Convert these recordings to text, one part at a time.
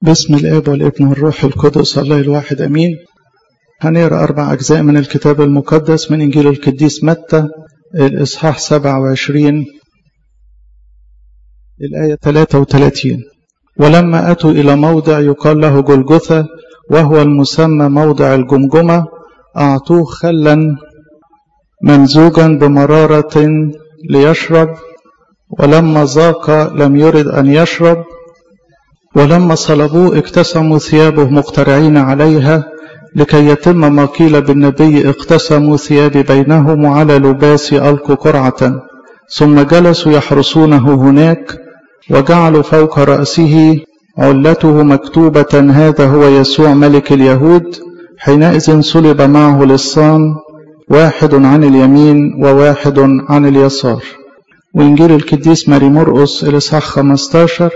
باسم الاب والابن والروح القدس الله الواحد امين هنقرا اربع اجزاء من الكتاب المقدس من انجيل القديس متى الاصحاح 27 الايه 33 ولما اتوا الى موضع يقال له جلجثه وهو المسمى موضع الجمجمه اعطوه خلا ممزوجا بمراره ليشرب ولما ذاق لم يرد ان يشرب ولما صلبوه اقتسموا ثيابه مقترعين عليها لكي يتم ما قيل بالنبي اقتسموا ثيابي بينهم وعلى لباسي ألقوا قرعة ثم جلسوا يحرسونه هناك وجعلوا فوق رأسه علته مكتوبة هذا هو يسوع ملك اليهود حينئذ صلب معه للصام واحد عن اليمين وواحد عن اليسار وإنجيل القديس ماري مرقس الإصحاح 15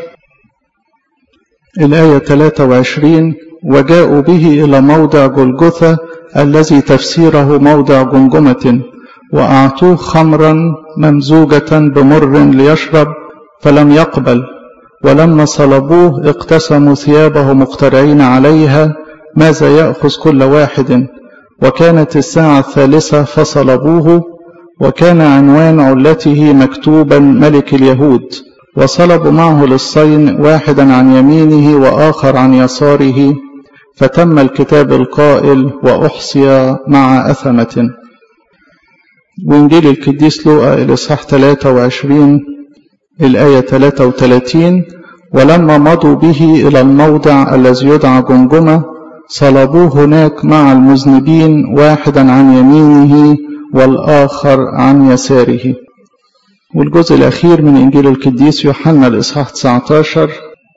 الآية 23 وجاءوا به إلى موضع جلجثة الذي تفسيره موضع جمجمة وأعطوه خمرا ممزوجة بمر ليشرب فلم يقبل ولما صلبوه اقتسموا ثيابه مقترعين عليها ماذا يأخذ كل واحد وكانت الساعة الثالثة فصلبوه وكان عنوان علته مكتوبا ملك اليهود وصلبوا معه للصين واحدا عن يمينه وآخر عن يساره فتم الكتاب القائل وأحصي مع أثمة وإنجيل القديس لوقا الإصحاح 23 الآية 33 ولما مضوا به إلى الموضع الذي يدعى جمجمة صلبوه هناك مع المذنبين واحدا عن يمينه والآخر عن يساره والجزء الأخير من إنجيل القديس يوحنا الإصحاح 19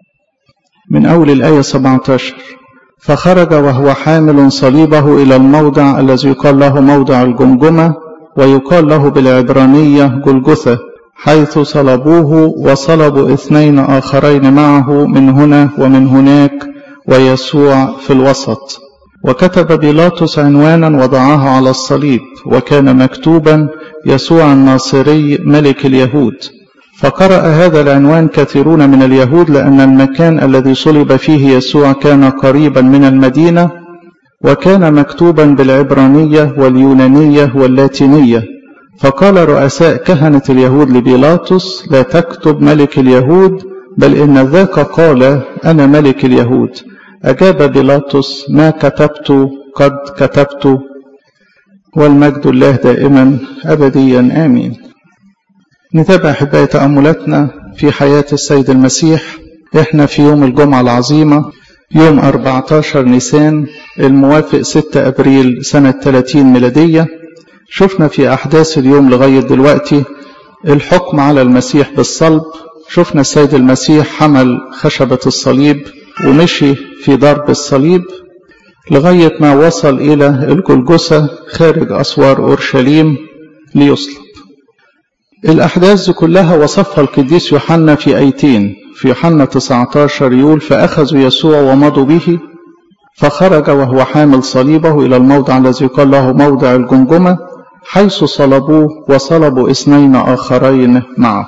من أول الآية 17 فخرج وهو حامل صليبه إلى الموضع الذي يقال له موضع الجمجمة ويقال له بالعبرانية جلجثة حيث صلبوه وصلبوا اثنين آخرين معه من هنا ومن هناك ويسوع في الوسط وكتب بيلاطس عنوانا وضعه على الصليب وكان مكتوبا يسوع الناصري ملك اليهود فقرأ هذا العنوان كثيرون من اليهود لأن المكان الذي صلب فيه يسوع كان قريبا من المدينة وكان مكتوبا بالعبرانية واليونانية واللاتينية فقال رؤساء كهنة اليهود لبيلاطس لا تكتب ملك اليهود بل إن ذاك قال أنا ملك اليهود أجاب بيلاطس ما كتبت قد كتبت والمجد الله دائما أبديا آمين نتابع أحبائي تأملاتنا في حياة السيد المسيح إحنا في يوم الجمعة العظيمة يوم 14 نيسان الموافق 6 أبريل سنة 30 ميلادية شفنا في أحداث اليوم لغاية دلوقتي الحكم على المسيح بالصلب شفنا السيد المسيح حمل خشبة الصليب ومشي في ضرب الصليب لغاية ما وصل إلى الجلجسة خارج أسوار أورشليم ليصلب الأحداث دي كلها وصفها القديس يوحنا في أيتين في يوحنا 19 يقول فأخذوا يسوع ومضوا به فخرج وهو حامل صليبه إلى الموضع الذي يقال له موضع الجمجمة حيث صلبوه وصلبوا اثنين آخرين معه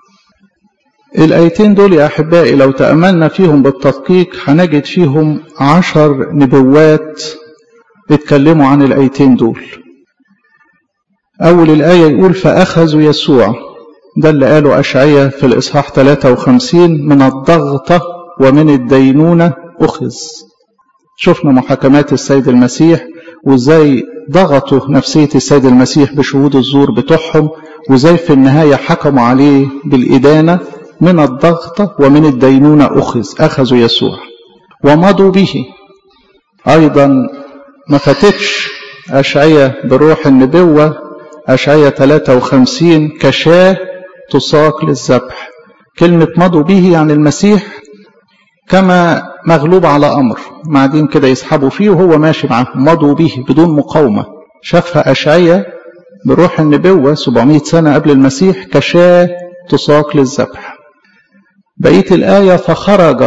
الآيتين دول يا أحبائي لو تأملنا فيهم بالتدقيق هنجد فيهم عشر نبوات اتكلموا عن الآيتين دول أول الآية يقول فأخذوا يسوع ده اللي قاله أشعية في الإصحاح 53 من الضغطة ومن الدينونة أخذ شفنا محاكمات السيد المسيح وازاي ضغطوا نفسية السيد المسيح بشهود الزور بتوعهم وازاي في النهاية حكموا عليه بالإدانة من الضغطة ومن الدينونة أخذ أخذوا يسوع ومضوا به أيضا ما فاتتش أشعية بروح النبوة أشعية 53 كشاة تساق للذبح كلمة مضوا به يعني المسيح كما مغلوب على أمر معدين كده يسحبوا فيه وهو ماشي معاهم مضوا به بدون مقاومة شافها أشعية بروح النبوة 700 سنة قبل المسيح كشاة تساق للذبح بقية الآية فخرج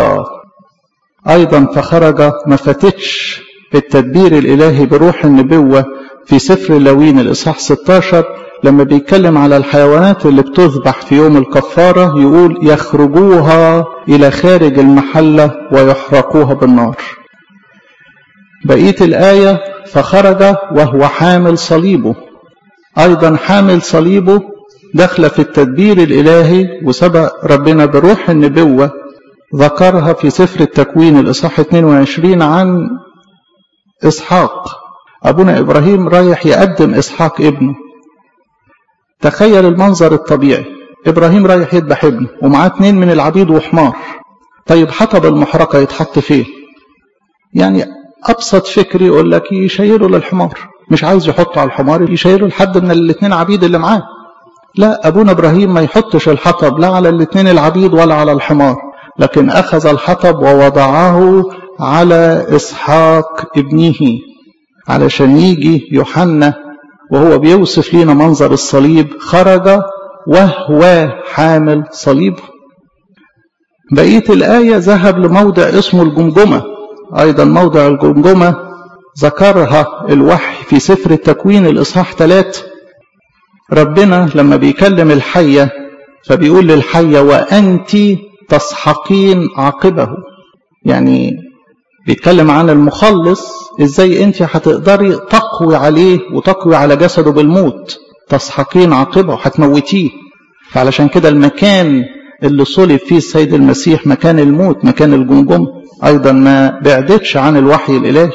أيضا فخرج ما فاتتش التدبير الإلهي بروح النبوة في سفر اللوين الإصحاح 16 لما بيتكلم على الحيوانات اللي بتذبح في يوم الكفارة يقول يخرجوها إلى خارج المحلة ويحرقوها بالنار بقية الآية فخرج وهو حامل صليبه أيضا حامل صليبه دخل في التدبير الإلهي وسبق ربنا بروح النبوة ذكرها في سفر التكوين الإصحاح 22 عن إسحاق أبونا إبراهيم رايح يقدم إسحاق ابنه تخيل المنظر الطبيعي إبراهيم رايح يذبح ابنه ومعاه اتنين من العبيد وحمار طيب حطب المحرقة يتحط فين يعني أبسط فكر يقول لك يشيله للحمار مش عايز يحطه على الحمار يشيله لحد من الاثنين عبيد اللي معاه لا أبونا إبراهيم ما يحطش الحطب لا على الاثنين العبيد ولا على الحمار لكن أخذ الحطب ووضعه على إسحاق ابنه علشان يجي يوحنا وهو بيوصف لنا منظر الصليب خرج وهو حامل صليب بقية الآية ذهب لموضع اسمه الجمجمة أيضا موضع الجمجمة ذكرها الوحي في سفر التكوين الإصحاح 3 ربنا لما بيكلم الحية فبيقول للحية وأنت تسحقين عقبه يعني بيتكلم عن المخلص ازاي انت هتقدري تقوي عليه وتقوي على جسده بالموت تسحقين عقبه هتموتيه فعلشان كده المكان اللي صلب فيه السيد المسيح مكان الموت مكان الجمجم ايضا ما بعدتش عن الوحي الالهي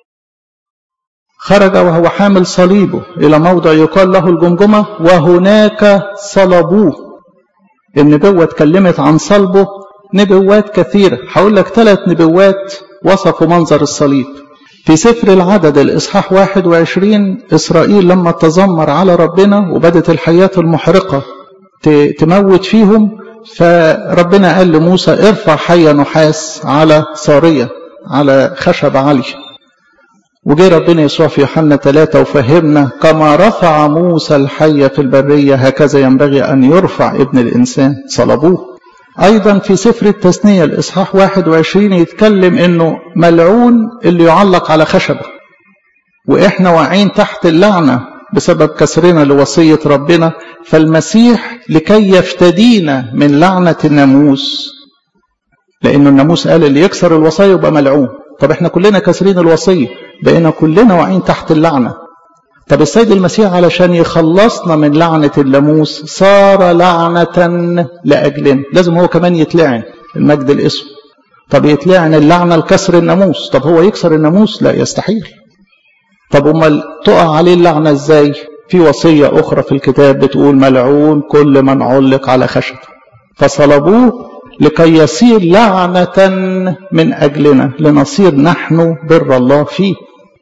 خرج وهو حامل صليبه الى موضع يقال له الجمجمه وهناك صلبوه النبوه اتكلمت عن صلبه نبوات كثيره هقول لك ثلاث نبوات وصفوا منظر الصليب في سفر العدد الإصحاح 21 إسرائيل لما تذمر على ربنا وبدت الحياة المحرقة تموت فيهم فربنا قال لموسى ارفع حية نحاس على صارية على خشب عالي وجه ربنا يسوع في يوحنا ثلاثة وفهمنا كما رفع موسى الحية في البرية هكذا ينبغي أن يرفع ابن الإنسان صلبوه أيضا في سفر التثنية الإصحاح 21 يتكلم إنه ملعون اللي يعلق على خشبة وإحنا واقعين تحت اللعنة بسبب كسرنا لوصية ربنا فالمسيح لكي يفتدينا من لعنة الناموس لأنه الناموس قال اللي يكسر الوصية يبقى ملعون طب إحنا كلنا كسرين الوصية بقينا كلنا واقعين تحت اللعنة طب السيد المسيح علشان يخلصنا من لعنة الناموس صار لعنة لأجلنا لازم هو كمان يتلعن المجد الاسم طب يتلعن اللعنة لكسر الناموس طب هو يكسر الناموس لا يستحيل طب امال تقع عليه اللعنة ازاي في وصية أخرى في الكتاب بتقول ملعون كل من علق على خشب فصلبوه لكي يصير لعنة من أجلنا لنصير نحن بر الله فيه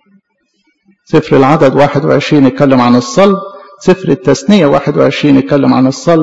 سفر العدد 21 يتكلم عن الصلب سفر التثنية 21 يتكلم عن الصلب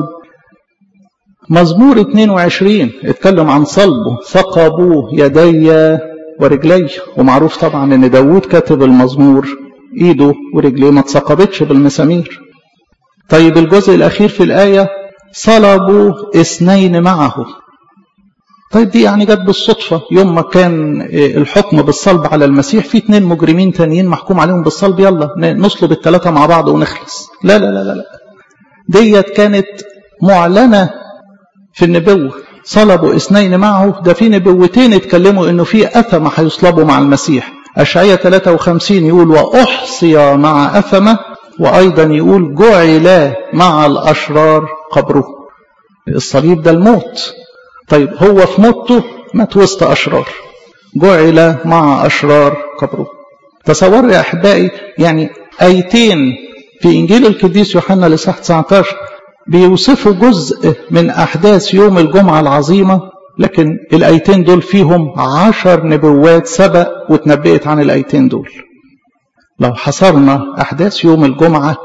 مزمور 22 اتكلم عن صلبه ثقبوه يدي ورجلي ومعروف طبعا ان داوود كاتب المزمور ايده ورجليه ما اتثقبتش بالمسامير طيب الجزء الاخير في الايه صلبوا اثنين معه طيب دي يعني جت بالصدفة يوم ما كان الحكم بالصلب على المسيح في اتنين مجرمين تانيين محكوم عليهم بالصلب يلا نصلب الثلاثة مع بعض ونخلص لا لا لا لا, لا. ديت كانت معلنة في النبوة صلبوا اثنين معه ده في نبوتين اتكلموا انه في أثمة هيصلبوا مع المسيح أشعية 53 يقول وأحصي مع أثمة وأيضا يقول جعل مع الأشرار قبره الصليب ده الموت طيب هو في موته مات وسط أشرار جعل مع أشرار قبره تصور يا أحبائي يعني آيتين في إنجيل القديس يوحنا لصح 19 بيوصفوا جزء من أحداث يوم الجمعة العظيمة لكن الآيتين دول فيهم عشر نبوات سبق وتنبأت عن الآيتين دول لو حصرنا أحداث يوم الجمعة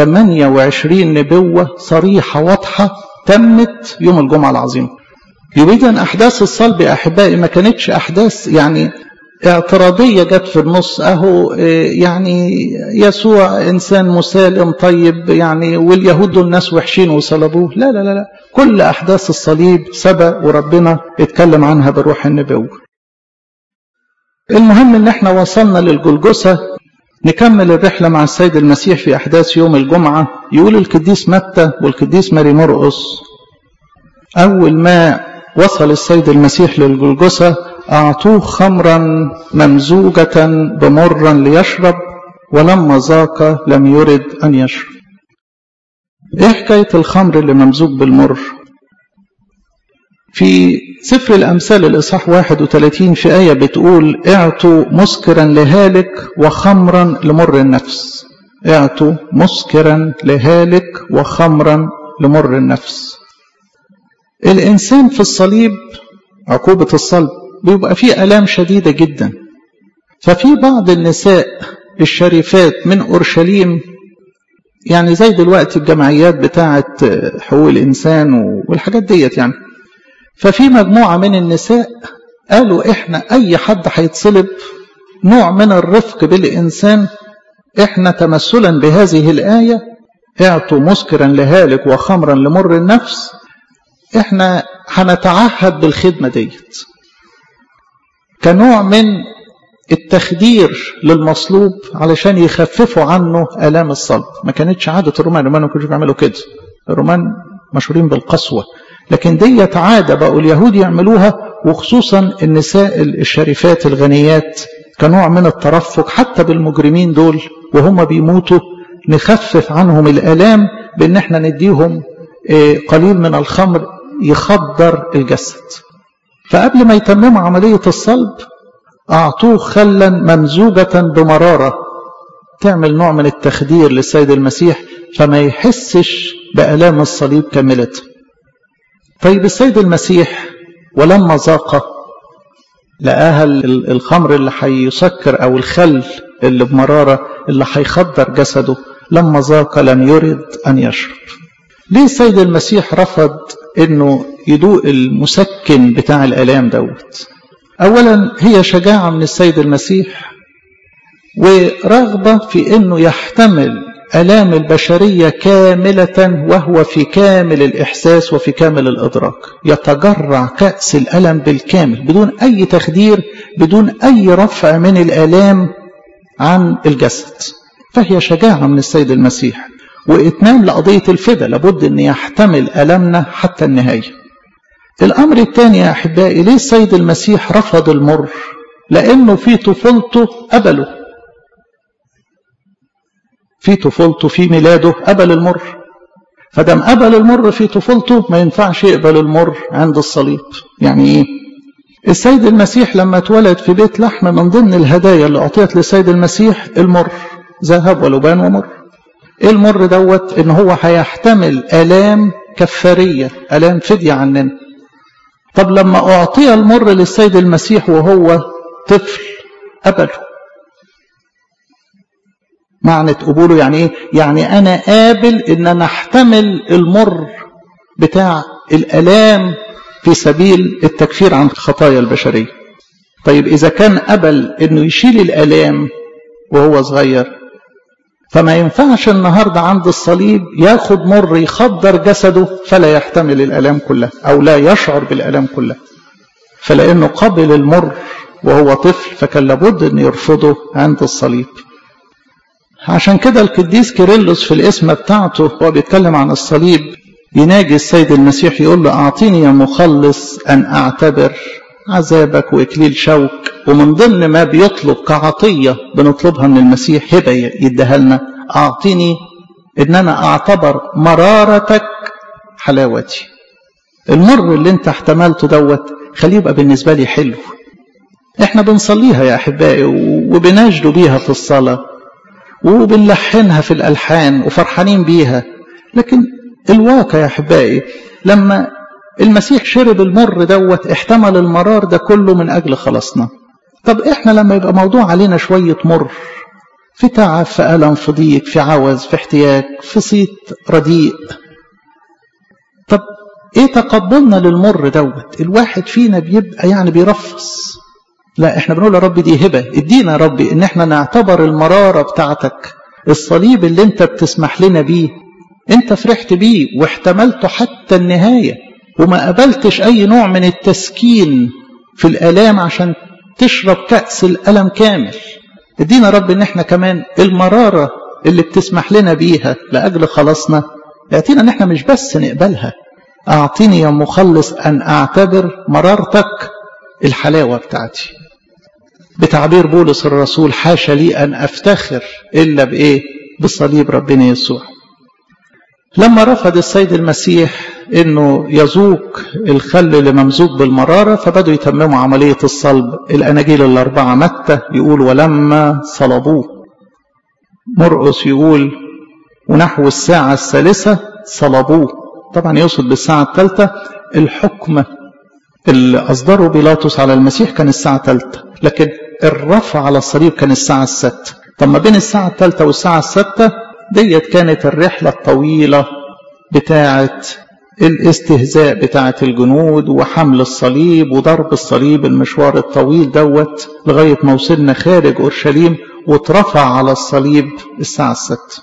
28 نبوة صريحة واضحة تمت يوم الجمعة العظيمة يبقى إذا أحداث الصلب يا أحبائي ما كانتش أحداث يعني اعتراضية جت في النص أهو يعني يسوع إنسان مسالم طيب يعني واليهود دول ناس وحشين وصلبوه لا لا لا لا كل أحداث الصليب سبق وربنا اتكلم عنها بروح النبوة المهم إن احنا وصلنا للجلجسة نكمل الرحلة مع السيد المسيح في أحداث يوم الجمعة يقول القديس متى والقديس ماري مرقس أول ما وصل السيد المسيح للجلجسة أعطوه خمرا ممزوجة بمرا ليشرب ولما ذاق لم يرد أن يشرب إيه حكاية الخمر اللي ممزوج بالمر في سفر الأمثال الإصحاح 31 في آية بتقول اعطوا مسكرا لهالك وخمرا لمر النفس اعطوا مسكرا لهالك وخمرا لمر النفس الإنسان في الصليب عقوبة الصلب بيبقى فيه آلام شديدة جدا ففي بعض النساء الشريفات من أورشليم يعني زي دلوقتي الجمعيات بتاعة حقوق الإنسان والحاجات ديت يعني ففي مجموعة من النساء قالوا إحنا أي حد هيتصلب نوع من الرفق بالإنسان إحنا تمثلا بهذه الآية اعطوا مسكرا لهالك وخمرا لمر النفس إحنا هنتعهد بالخدمة ديت كنوع من التخدير للمصلوب علشان يخففوا عنه آلام الصلب ما كانتش عادة الرومان الرومان ما كانوش بيعملوا كده الرومان مشهورين بالقسوة لكن ديت عادة بقوا اليهود يعملوها وخصوصا النساء الشريفات الغنيات كنوع من الترفق حتى بالمجرمين دول وهم بيموتوا نخفف عنهم الآلام بأن احنا نديهم قليل من الخمر يخدر الجسد فقبل ما يتمموا عملية الصلب أعطوه خلا ممزوجة بمرارة تعمل نوع من التخدير للسيد المسيح فما يحسش بآلام الصليب كاملة طيب السيد المسيح ولما ذاق لقاها الخمر اللي هيسكر أو الخل اللي بمرارة اللي هيخدر جسده لما ذاق لم يرد أن يشرب ليه السيد المسيح رفض انه يدوق المسكن بتاع الالام دوت اولا هي شجاعه من السيد المسيح ورغبه في انه يحتمل الام البشريه كامله وهو في كامل الاحساس وفي كامل الادراك يتجرع كاس الالم بالكامل بدون اي تخدير بدون اي رفع من الالام عن الجسد فهي شجاعه من السيد المسيح وإتمام لقضية الفدا لابد أن يحتمل ألمنا حتى النهاية الأمر الثاني يا أحبائي ليه السيد المسيح رفض المر لأنه في طفولته قبله في طفولته في ميلاده قبل المر فدام قبل المر في طفولته ما ينفعش يقبل المر عند الصليب يعني ايه السيد المسيح لما اتولد في بيت لحم من ضمن الهدايا اللي أعطيت للسيد المسيح المر ذهب ولبان ومر ايه المر دوت ان هو هيحتمل الام كفاريه الام فديه عننا طب لما اعطي المر للسيد المسيح وهو طفل قبله معنى قبوله يعني ايه يعني انا قابل ان انا احتمل المر بتاع الالام في سبيل التكفير عن خطايا البشريه طيب اذا كان قبل انه يشيل الالام وهو صغير فما ينفعش النهاردة عند الصليب ياخد مر يخدر جسده فلا يحتمل الألام كلها أو لا يشعر بالألام كلها فلأنه قبل المر وهو طفل فكان لابد أن يرفضه عند الصليب عشان كده القديس كيرلس في الاسم بتاعته هو بيتكلم عن الصليب يناجي السيد المسيح يقول له أعطيني يا مخلص أن أعتبر عذابك وإكليل شوك ومن ضمن ما بيطلب كعطية بنطلبها من المسيح هبة يديها لنا أعطيني إن أنا أعتبر مرارتك حلاوتي المر اللي أنت احتملته دوت خليه يبقى بالنسبة لي حلو احنا بنصليها يا أحبائي وبنجد بيها في الصلاة وبنلحنها في الألحان وفرحانين بيها لكن الواقع يا أحبائي لما المسيح شرب المر دوت احتمل المرار ده كله من أجل خلاصنا طب احنا لما يبقى موضوع علينا شوية مر في تعب في ألم في ضيق في عوز في احتياج في صيت رديء طب ايه تقبلنا للمر دوت الواحد فينا بيبقى يعني بيرفص لا احنا بنقول يا رب دي هبة ادينا يا رب ان احنا نعتبر المرارة بتاعتك الصليب اللي انت بتسمح لنا بيه انت فرحت بيه واحتملته حتى النهاية وما قبلتش اي نوع من التسكين في الالام عشان تشرب كأس الألم كامل ادينا رب ان احنا كمان المرارة اللي بتسمح لنا بيها لأجل خلاصنا اعطينا ان احنا مش بس نقبلها اعطيني يا مخلص ان اعتبر مرارتك الحلاوة بتاعتي بتعبير بولس الرسول حاشا لي ان افتخر الا بايه بصليب ربنا يسوع لما رفض السيد المسيح انه يذوق الخل اللي ممزوج بالمراره فبدوا يتمموا عمليه الصلب الاناجيل الاربعه متى يقول ولما صلبوه مرقس يقول ونحو الساعه الثالثه صلبوه طبعا يقصد بالساعه الثالثه الحكم اللي اصدره بيلاطس على المسيح كان الساعه الثالثه لكن الرفع على الصليب كان الساعه السادسه طب ما بين الساعه الثالثه والساعه السادسه ديت كانت الرحله الطويله بتاعه الاستهزاء بتاعة الجنود وحمل الصليب وضرب الصليب المشوار الطويل دوت لغاية ما وصلنا خارج أورشليم واترفع على الصليب الساعة الست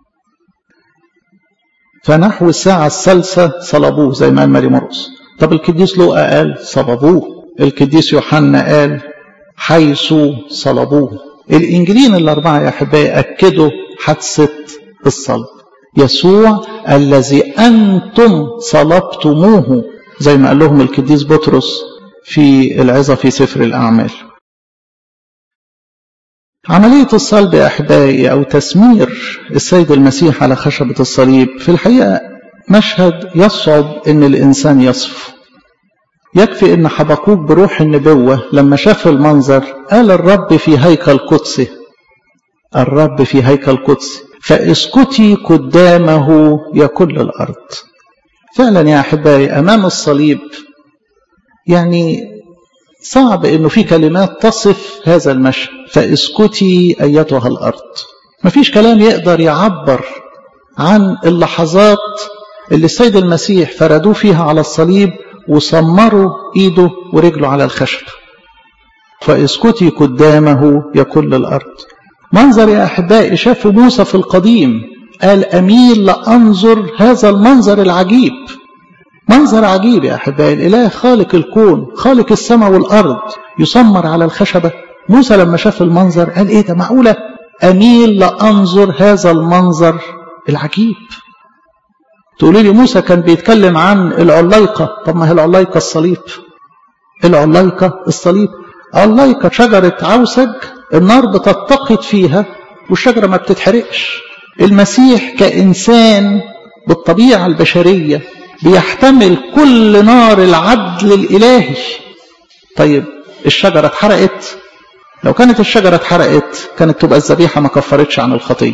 فنحو الساعة الثالثة صلبوه زي ما قال ماري مرقس طب القديس لوقا قال صلبوه القديس يوحنا قال حيث صلبوه الإنجيلين الأربعة يا أحبائي أكدوا حادثة الصلب يسوع الذي أنتم صلبتموه زي ما قال لهم القديس بطرس في العظة في سفر الأعمال عملية الصلب يا أحبائي أو تسمير السيد المسيح على خشبة الصليب في الحقيقة مشهد يصعب أن الإنسان يصف يكفي أن حبقوك بروح النبوة لما شاف المنظر قال الرب في هيكل قدسه الرب في هيكل قدسه فاسكتي قدامه يا كل الأرض فعلا يا أحبائي أمام الصليب يعني صعب أنه في كلمات تصف هذا المشهد فاسكتي أيتها الأرض مفيش كلام يقدر يعبر عن اللحظات اللي السيد المسيح فردوه فيها على الصليب وسمروا ايده ورجله على الخشب فاسكتي قدامه يا كل الارض منظر يا احبائي شافوا موسى في القديم قال اميل لانظر هذا المنظر العجيب منظر عجيب يا احبائي الاله خالق الكون خالق السماء والارض يسمر على الخشبه موسى لما شاف المنظر قال ايه ده معقوله اميل لانظر هذا المنظر العجيب تقولي لي موسى كان بيتكلم عن العلايقه طب ما هي العلايقه الصليب العلايقه الصليب علايقه شجره عوسج النار بتتقد فيها والشجره ما بتتحرقش المسيح كانسان بالطبيعه البشريه بيحتمل كل نار العدل الالهي طيب الشجره اتحرقت لو كانت الشجره اتحرقت كانت تبقى الذبيحه ما كفرتش عن الخطيه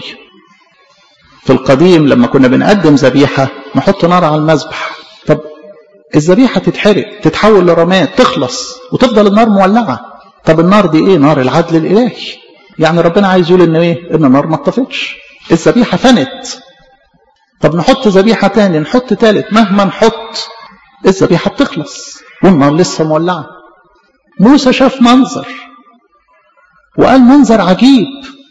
في القديم لما كنا بنقدم ذبيحة نحط نار على المذبح طب الذبيحة تتحرق تتحول لرماد تخلص وتفضل النار مولعة طب النار دي ايه نار العدل الالهي يعني ربنا عايز يقول ان ايه ان النار ما اتطفتش الذبيحة فنت طب نحط ذبيحة تاني نحط تالت مهما نحط الذبيحة بتخلص والنار لسه مولعة موسى شاف منظر وقال منظر عجيب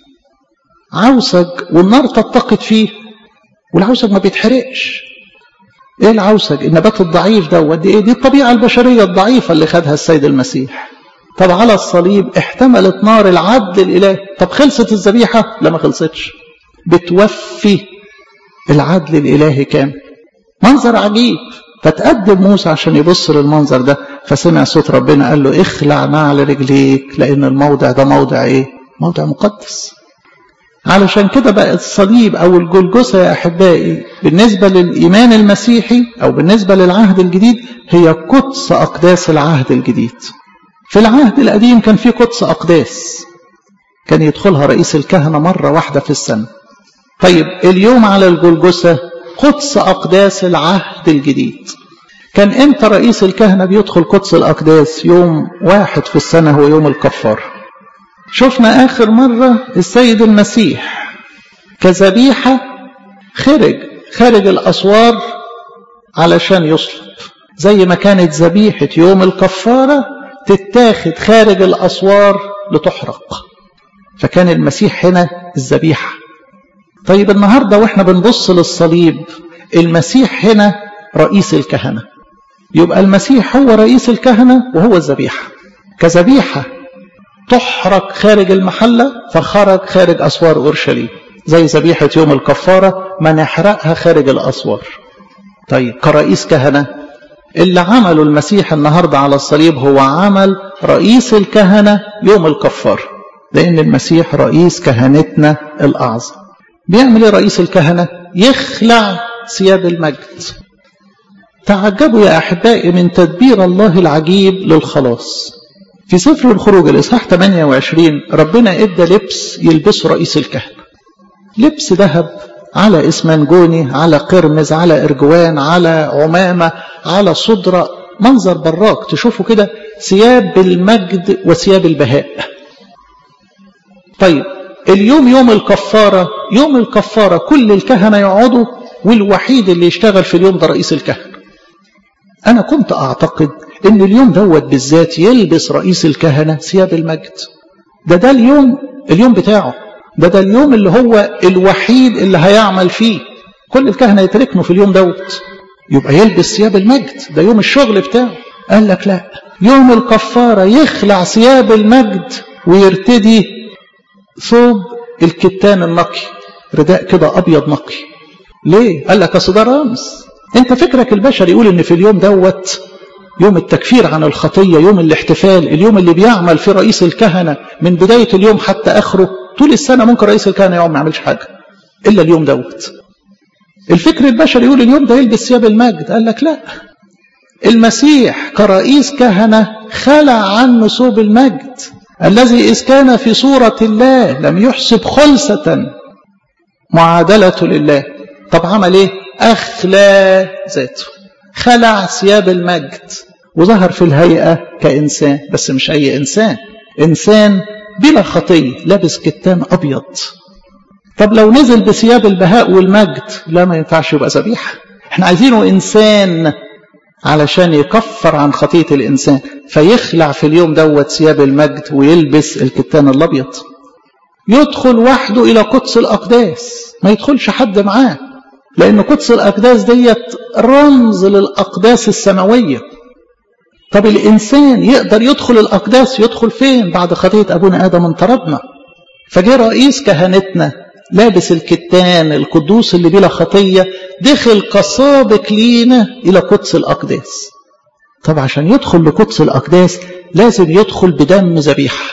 عوسج والنار تتقد فيه والعوسج ما بيتحرقش ايه العوسج النبات الضعيف دوت دي ايه دي الطبيعه البشريه الضعيفه اللي خدها السيد المسيح طب على الصليب احتملت نار العدل الالهي طب خلصت الذبيحه لا ما خلصتش بتوفي العدل الالهي كامل منظر عجيب فتقدم موسى عشان يبص للمنظر ده فسمع صوت ربنا قال له اخلع نعل رجليك لان الموضع ده موضع ايه موضع مقدس علشان كده بقى الصليب او الجلجسه يا احبائي بالنسبه للايمان المسيحي او بالنسبه للعهد الجديد هي قدس اقداس العهد الجديد في العهد القديم كان في قدس اقداس كان يدخلها رئيس الكهنه مره واحده في السنه طيب اليوم على الجلجسه قدس اقداس العهد الجديد كان امتى رئيس الكهنه بيدخل قدس الاقداس يوم واحد في السنه هو يوم الكفاره شفنا آخر مرة السيد المسيح كذبيحة خرج خارج الأسوار علشان يصلب زي ما كانت ذبيحة يوم الكفارة تتاخد خارج الأسوار لتحرق فكان المسيح هنا الذبيحة طيب النهاردة واحنا بنبص للصليب المسيح هنا رئيس الكهنة يبقى المسيح هو رئيس الكهنة وهو الذبيحة كذبيحة تحرق خارج المحلة فخرج خارج أسوار أورشليم زي ذبيحة يوم الكفارة ما نحرقها خارج الأسوار طيب كرئيس كهنة اللي عمله المسيح النهاردة على الصليب هو عمل رئيس الكهنة يوم الكفارة لأن المسيح رئيس كهنتنا الأعظم بيعمل ايه رئيس الكهنة يخلع ثياب المجد تعجبوا يا أحبائي من تدبير الله العجيب للخلاص في سفر الخروج الإصحاح 28 ربنا إدى لبس يلبسه رئيس الكهنة لبس ذهب على اسمنجوني على قرمز على ارجوان على عمامة على صدرة منظر براك تشوفوا كده ثياب المجد وثياب البهاء طيب اليوم يوم الكفارة يوم الكفارة كل الكهنة يقعدوا والوحيد اللي يشتغل في اليوم ده رئيس الكهنة أنا كنت أعتقد إن اليوم دوت بالذات يلبس رئيس الكهنة ثياب المجد ده ده اليوم اليوم بتاعه ده ده اليوم اللي هو الوحيد اللي هيعمل فيه كل الكهنة يتركنوا في اليوم دوت يبقى يلبس ثياب المجد ده يوم الشغل بتاعه قال لك لا يوم الكفارة يخلع ثياب المجد ويرتدي ثوب الكتان النقي رداء كده أبيض نقي ليه؟ قال لك أصل ده رمز أنت فكرك البشر يقول إن في اليوم دوت يوم التكفير عن الخطية يوم الاحتفال اليوم اللي بيعمل فيه رئيس الكهنة من بداية اليوم حتى آخره طول السنة ممكن رئيس الكهنة يقعد ما يعملش حاجة إلا اليوم دوت الفكر البشري يقول اليوم ده يلبس ثياب المجد قال لك لا المسيح كرئيس كهنة خلع عنه ثوب المجد الذي إذ كان في صورة الله لم يحسب خلصة معادلة لله طب عمل إيه أخلى ذاته خلع ثياب المجد وظهر في الهيئة كإنسان بس مش أي إنسان إنسان بلا خطية لابس كتان أبيض طب لو نزل بثياب البهاء والمجد لا ما ينفعش يبقى ذبيحة احنا عايزينه إنسان علشان يكفر عن خطية الإنسان فيخلع في اليوم دوت ثياب المجد ويلبس الكتان الأبيض يدخل وحده إلى قدس الأقداس ما يدخلش حد معاه لأن قدس الأقداس ديت رمز للأقداس السماوية طب الإنسان يقدر يدخل الأقداس يدخل فين بعد خطية أبونا آدم انطردنا فجاء رئيس كهنتنا لابس الكتان القدوس اللي بلا خطية دخل كسابق لينا إلى قدس الأقداس طب عشان يدخل لقدس الأقداس لازم يدخل بدم ذبيحة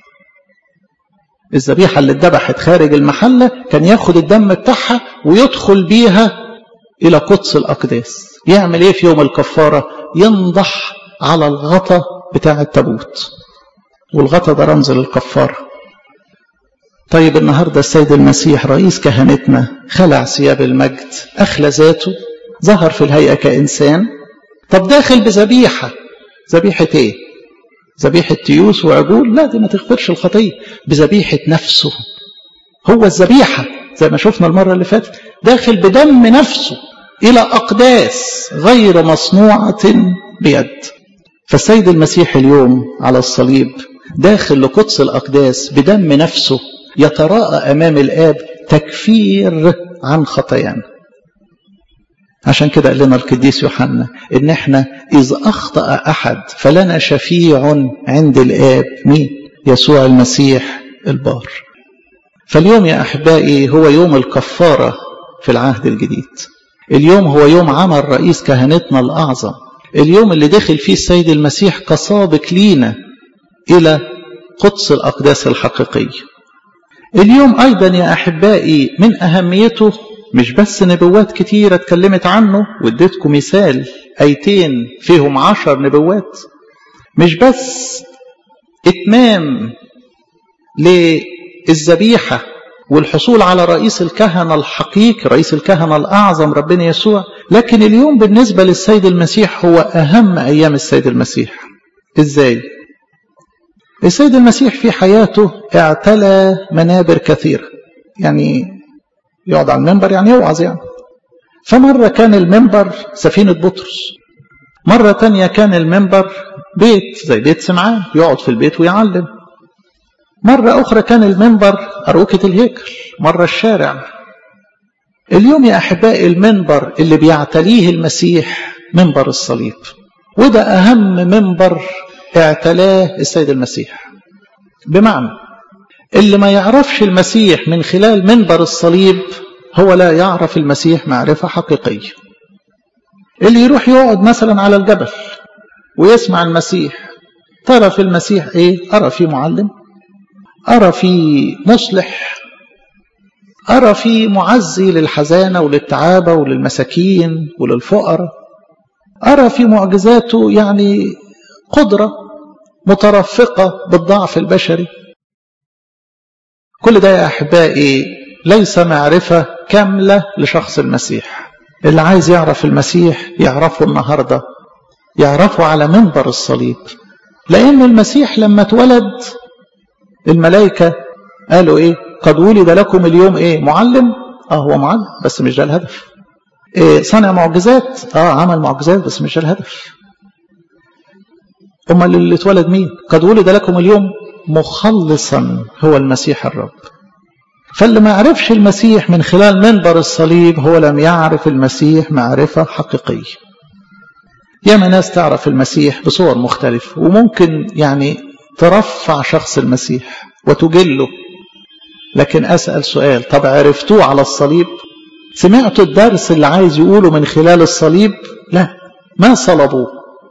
الذبيحة اللي اتذبحت خارج المحلة كان ياخد الدم بتاعها ويدخل بيها إلى قدس الأقداس يعمل إيه في يوم الكفارة ينضح على الغطا بتاع التابوت والغطا ده رمز للكفارة طيب النهاردة السيد المسيح رئيس كهنتنا خلع ثياب المجد أخلى ذاته ظهر في الهيئة كإنسان طب داخل بذبيحة ذبيحة إيه ذبيحة تيوس وعجول لا دي ما تغفرش الخطية بذبيحة نفسه هو الذبيحة زي ما شفنا المرة اللي فاتت داخل بدم نفسه إلى أقداس غير مصنوعة بيد فالسيد المسيح اليوم على الصليب داخل لقدس الأقداس بدم نفسه يتراءى أمام الآب تكفير عن خطايانا عشان كده قال لنا القديس يوحنا ان احنا اذ اخطا احد فلنا شفيع عند الاب مين يسوع المسيح البار فاليوم يا احبائي هو يوم الكفاره في العهد الجديد اليوم هو يوم عمل رئيس كهنتنا الاعظم اليوم اللي دخل فيه السيد المسيح كسابق لينا الى قدس الاقداس الحقيقيه اليوم ايضا يا احبائي من اهميته مش بس نبوات كتيرة اتكلمت عنه واديتكم مثال ايتين فيهم عشر نبوات مش بس اتمام للذبيحة والحصول على رئيس الكهنة الحقيقي رئيس الكهنة الأعظم ربنا يسوع لكن اليوم بالنسبة للسيد المسيح هو أهم أيام السيد المسيح إزاي؟ السيد المسيح في حياته اعتلى منابر كثيرة يعني يقعد على المنبر يعني يوعظ يعني فمرة كان المنبر سفينة بطرس مرة تانية كان المنبر بيت زي بيت سمعان يقعد في البيت ويعلم مرة أخرى كان المنبر أروكة الهيكل مرة الشارع اليوم يا أحبائي المنبر اللي بيعتليه المسيح منبر الصليب وده أهم منبر اعتلاه السيد المسيح بمعنى اللي ما يعرفش المسيح من خلال منبر الصليب هو لا يعرف المسيح معرفة حقيقية اللي يروح يقعد مثلا على الجبل ويسمع المسيح ترى في المسيح ايه أرى في معلم أرى في مصلح أرى في معزي للحزانة وللتعابة وللمساكين وللفقراء أرى في معجزاته يعني قدرة مترفقة بالضعف البشري كل ده يا أحبائي ليس معرفة كاملة لشخص المسيح اللي عايز يعرف المسيح يعرفه النهاردة يعرفه على منبر الصليب لأن المسيح لما اتولد الملائكة قالوا إيه قد ولد لكم اليوم إيه معلم آه هو معلم بس مش ده الهدف إيه صنع معجزات آه عمل معجزات بس مش ده الهدف أمال اللي اتولد مين قد ولد لكم اليوم مخلصا هو المسيح الرب فاللي ما عرفش المسيح من خلال منبر الصليب هو لم يعرف المسيح معرفة حقيقية ياما ناس تعرف المسيح بصور مختلفة وممكن يعني ترفع شخص المسيح وتجله لكن أسأل سؤال طب عرفتوه على الصليب سمعتوا الدرس اللي عايز يقوله من خلال الصليب لا ما صلبوه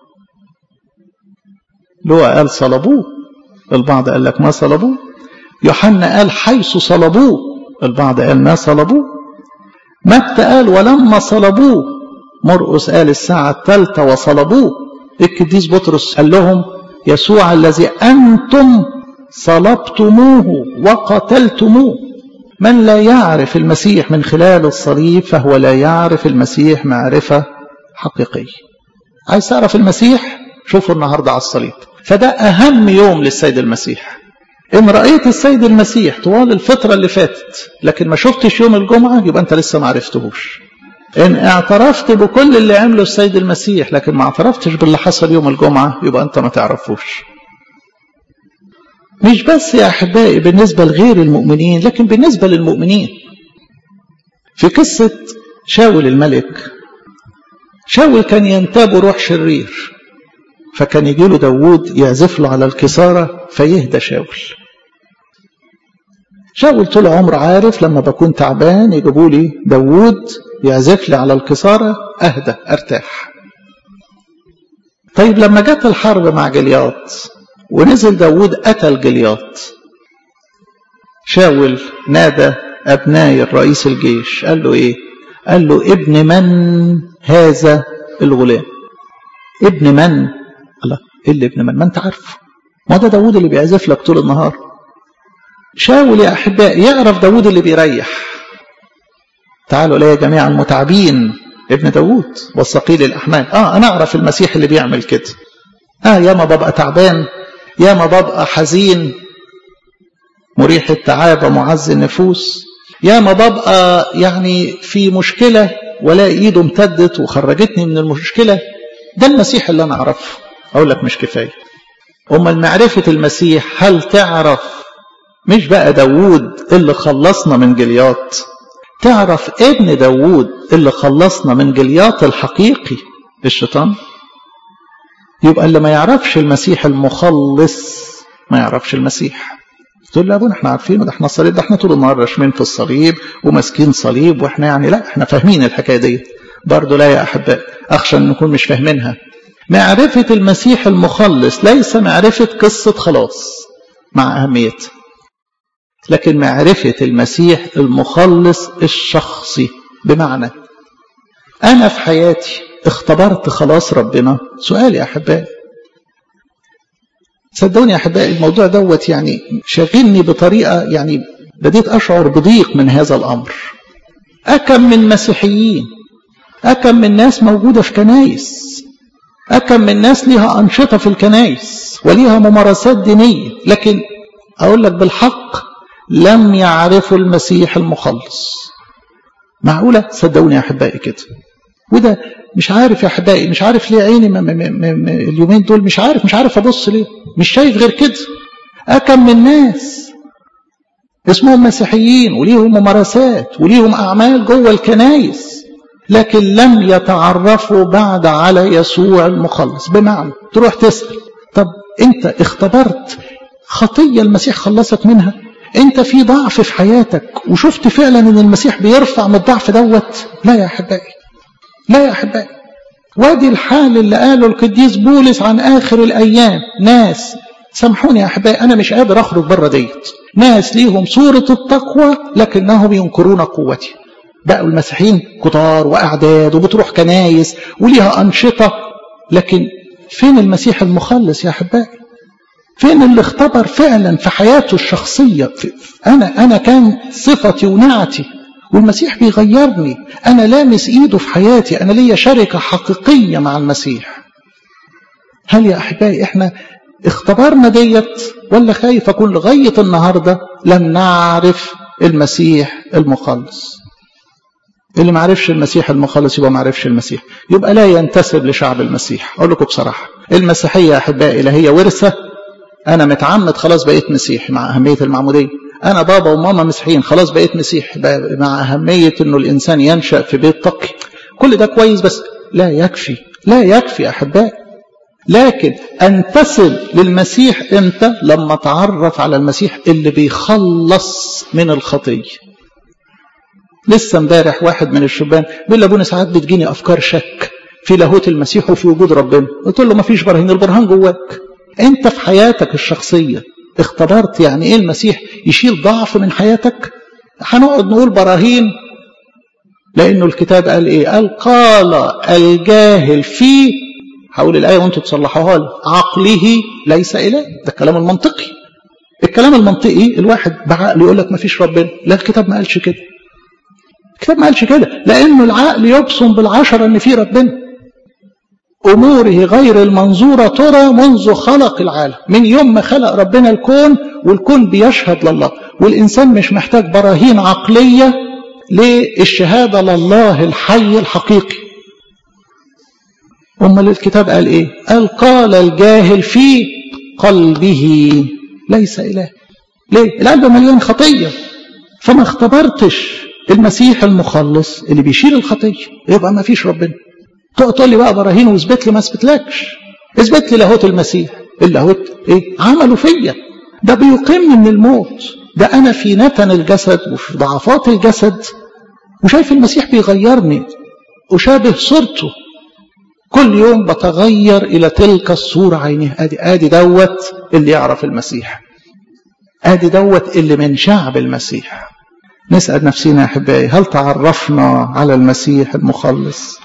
لو قال صلبوه البعض قال لك ما صلبوه يوحنا قال حيث صلبوه البعض قال ما صلبوه متى قال ولما صلبوه مرقس قال الساعة الثالثة وصلبوه القديس بطرس قال لهم يسوع الذي أنتم صلبتموه وقتلتموه من لا يعرف المسيح من خلال الصليب فهو لا يعرف المسيح معرفة حقيقية عايز تعرف المسيح شوفوا النهاردة على الصليب فده أهم يوم للسيد المسيح إن رأيت السيد المسيح طوال الفترة اللي فاتت لكن ما شفتش يوم الجمعة يبقى أنت لسه ما عرفتهوش إن اعترفت بكل اللي عمله السيد المسيح لكن ما اعترفتش باللي حصل يوم الجمعة يبقى أنت ما تعرفوش مش بس يا أحبائي بالنسبة لغير المؤمنين لكن بالنسبة للمؤمنين في قصة شاول الملك شاول كان ينتاب روح شرير فكان يجي له داوود يعزف له على الكسارة فيهدى شاول شاول طول عمره عارف لما بكون تعبان يجيبوا لي داوود يعزف لي على الكسارة أهدى أرتاح طيب لما جت الحرب مع جلياط ونزل داوود قتل جلياط شاول نادى أبناي الرئيس الجيش قال له إيه قال له ابن من هذا الغلام ابن من الله ايه اللي ابن من ما انت عارفه ما ده داوود اللي بيعزف لك طول النهار شاول يا احبائي يعرف داوود اللي بيريح تعالوا الي جميعا المتعبين ابن داوود والثقيل الاحمال اه انا اعرف المسيح اللي بيعمل كده اه يا ما ببقى تعبان يا ما ببقى حزين مريح التعابة معز النفوس يا ما ببقى يعني في مشكلة ولا ايده امتدت وخرجتني من المشكلة ده المسيح اللي انا اعرفه اقول لك مش كفاية امال معرفة المسيح هل تعرف مش بقى داوود اللي خلصنا من جلياط تعرف ابن داوود اللي خلصنا من جلياط الحقيقي الشيطان يبقى اللي ما يعرفش المسيح المخلص ما يعرفش المسيح تقول له يا ابونا احنا عارفينه ده احنا الصليب ده احنا طول النهار راشمين في الصليب وماسكين صليب واحنا يعني لا احنا فاهمين الحكايه دي برضه لا يا احباء اخشى ان نكون مش فاهمينها معرفه المسيح المخلص ليس معرفه قصه خلاص مع اهميتها لكن معرفه المسيح المخلص الشخصي بمعنى انا في حياتي اختبرت خلاص ربنا سؤال يا احبائي صدقوني يا احبائي الموضوع دوت يعني شاغلني بطريقه يعني بديت اشعر بضيق من هذا الامر اكم من مسيحيين اكم من ناس موجوده في كنايس اكم من ناس ليها انشطه في الكنايس وليها ممارسات دينيه لكن اقول لك بالحق لم يعرفوا المسيح المخلص معقوله صدقوني يا احبائي كده وده مش عارف يا احبائي مش عارف ليه عيني م م م م اليومين دول مش عارف مش عارف ابص ليه مش شايف غير كده اكم من ناس اسمهم مسيحيين وليهم ممارسات وليهم اعمال جوه الكنايس لكن لم يتعرفوا بعد على يسوع المخلص بمعنى تروح تسال طب انت اختبرت خطية المسيح خلصك منها انت في ضعف في حياتك وشفت فعلا ان المسيح بيرفع من الضعف دوت لا يا احبائي لا يا احبائي وادي الحال اللي قاله القديس بولس عن اخر الايام ناس سامحوني يا احبائي انا مش قادر اخرج بره ديت ناس ليهم صورة التقوى لكنهم ينكرون قوتي بقوا المسيحيين كتار واعداد وبتروح كنايس وليها انشطة لكن فين المسيح المخلص يا احبائي فين اللي اختبر فعلا في حياته الشخصية أنا أنا كان صفتي ونعتي والمسيح بيغيرني أنا لامس إيده في حياتي أنا ليا شركة حقيقية مع المسيح هل يا أحبائي إحنا اختبرنا ديت ولا خايف أكون لغاية النهاردة لم نعرف المسيح المخلص اللي ما عرفش المسيح المخلص يبقى ما عرفش المسيح يبقى لا ينتسب لشعب المسيح أقول لكم بصراحة المسيحية يا أحبائي لا هي ورثة أنا متعمد خلاص بقيت مسيحي مع أهمية المعمودية أنا بابا وماما مسيحيين خلاص بقيت مسيحي مع أهمية إنه الإنسان ينشأ في بيت تقي كل ده كويس بس لا يكفي لا يكفي أحبائي لكن أنتسب للمسيح إمتى لما أتعرف على المسيح اللي بيخلص من الخطية لسه امبارح واحد من الشبان بيقول لابونا ساعات بتجيني أفكار شك في لاهوت المسيح وفي وجود ربنا قلت له ما فيش برهان البرهان جواك انت في حياتك الشخصية اختبرت يعني ايه المسيح يشيل ضعف من حياتك هنقعد نقول براهين لانه الكتاب قال ايه قال قال الجاهل في هقول الايه وانتم تصلحوها لي عقله ليس اله ده الكلام المنطقي الكلام المنطقي الواحد بعقله يقول لك ما فيش ربنا لا الكتاب ما قالش كده الكتاب ما قالش كده لانه العقل يبصم بالعشره ان في ربنا أموره غير المنظورة ترى منذ خلق العالم من يوم ما خلق ربنا الكون والكون بيشهد لله والإنسان مش محتاج براهين عقلية للشهادة لله الحي الحقيقي أمال الكتاب قال إيه قال قال الجاهل في قلبه ليس إله ليه القلب مليان خطية فما اختبرتش المسيح المخلص اللي بيشيل الخطية يبقى ما فيش ربنا تقول لي بقى براهين واثبت لي ما اثبتلكش اثبت لي لاهوت المسيح اللاهوت ايه عمله فيا ده بيقيمني من الموت ده انا في نتن الجسد وفي ضعفات الجسد وشايف المسيح بيغيرني أشابه صورته كل يوم بتغير إلى تلك الصورة عينيه آدي, آدي دوت اللي يعرف المسيح آدي دوت اللي من شعب المسيح نسأل نفسنا يا أحبائي هل تعرفنا على المسيح المخلص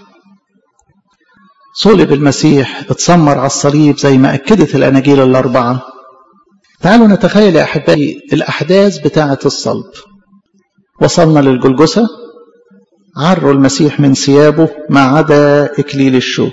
صلب المسيح اتسمر على الصليب زي ما أكدت الأناجيل الأربعة تعالوا نتخيل يا أحبائي الأحداث بتاعة الصلب وصلنا للجلجسة عروا المسيح من ثيابه ما عدا إكليل الشوك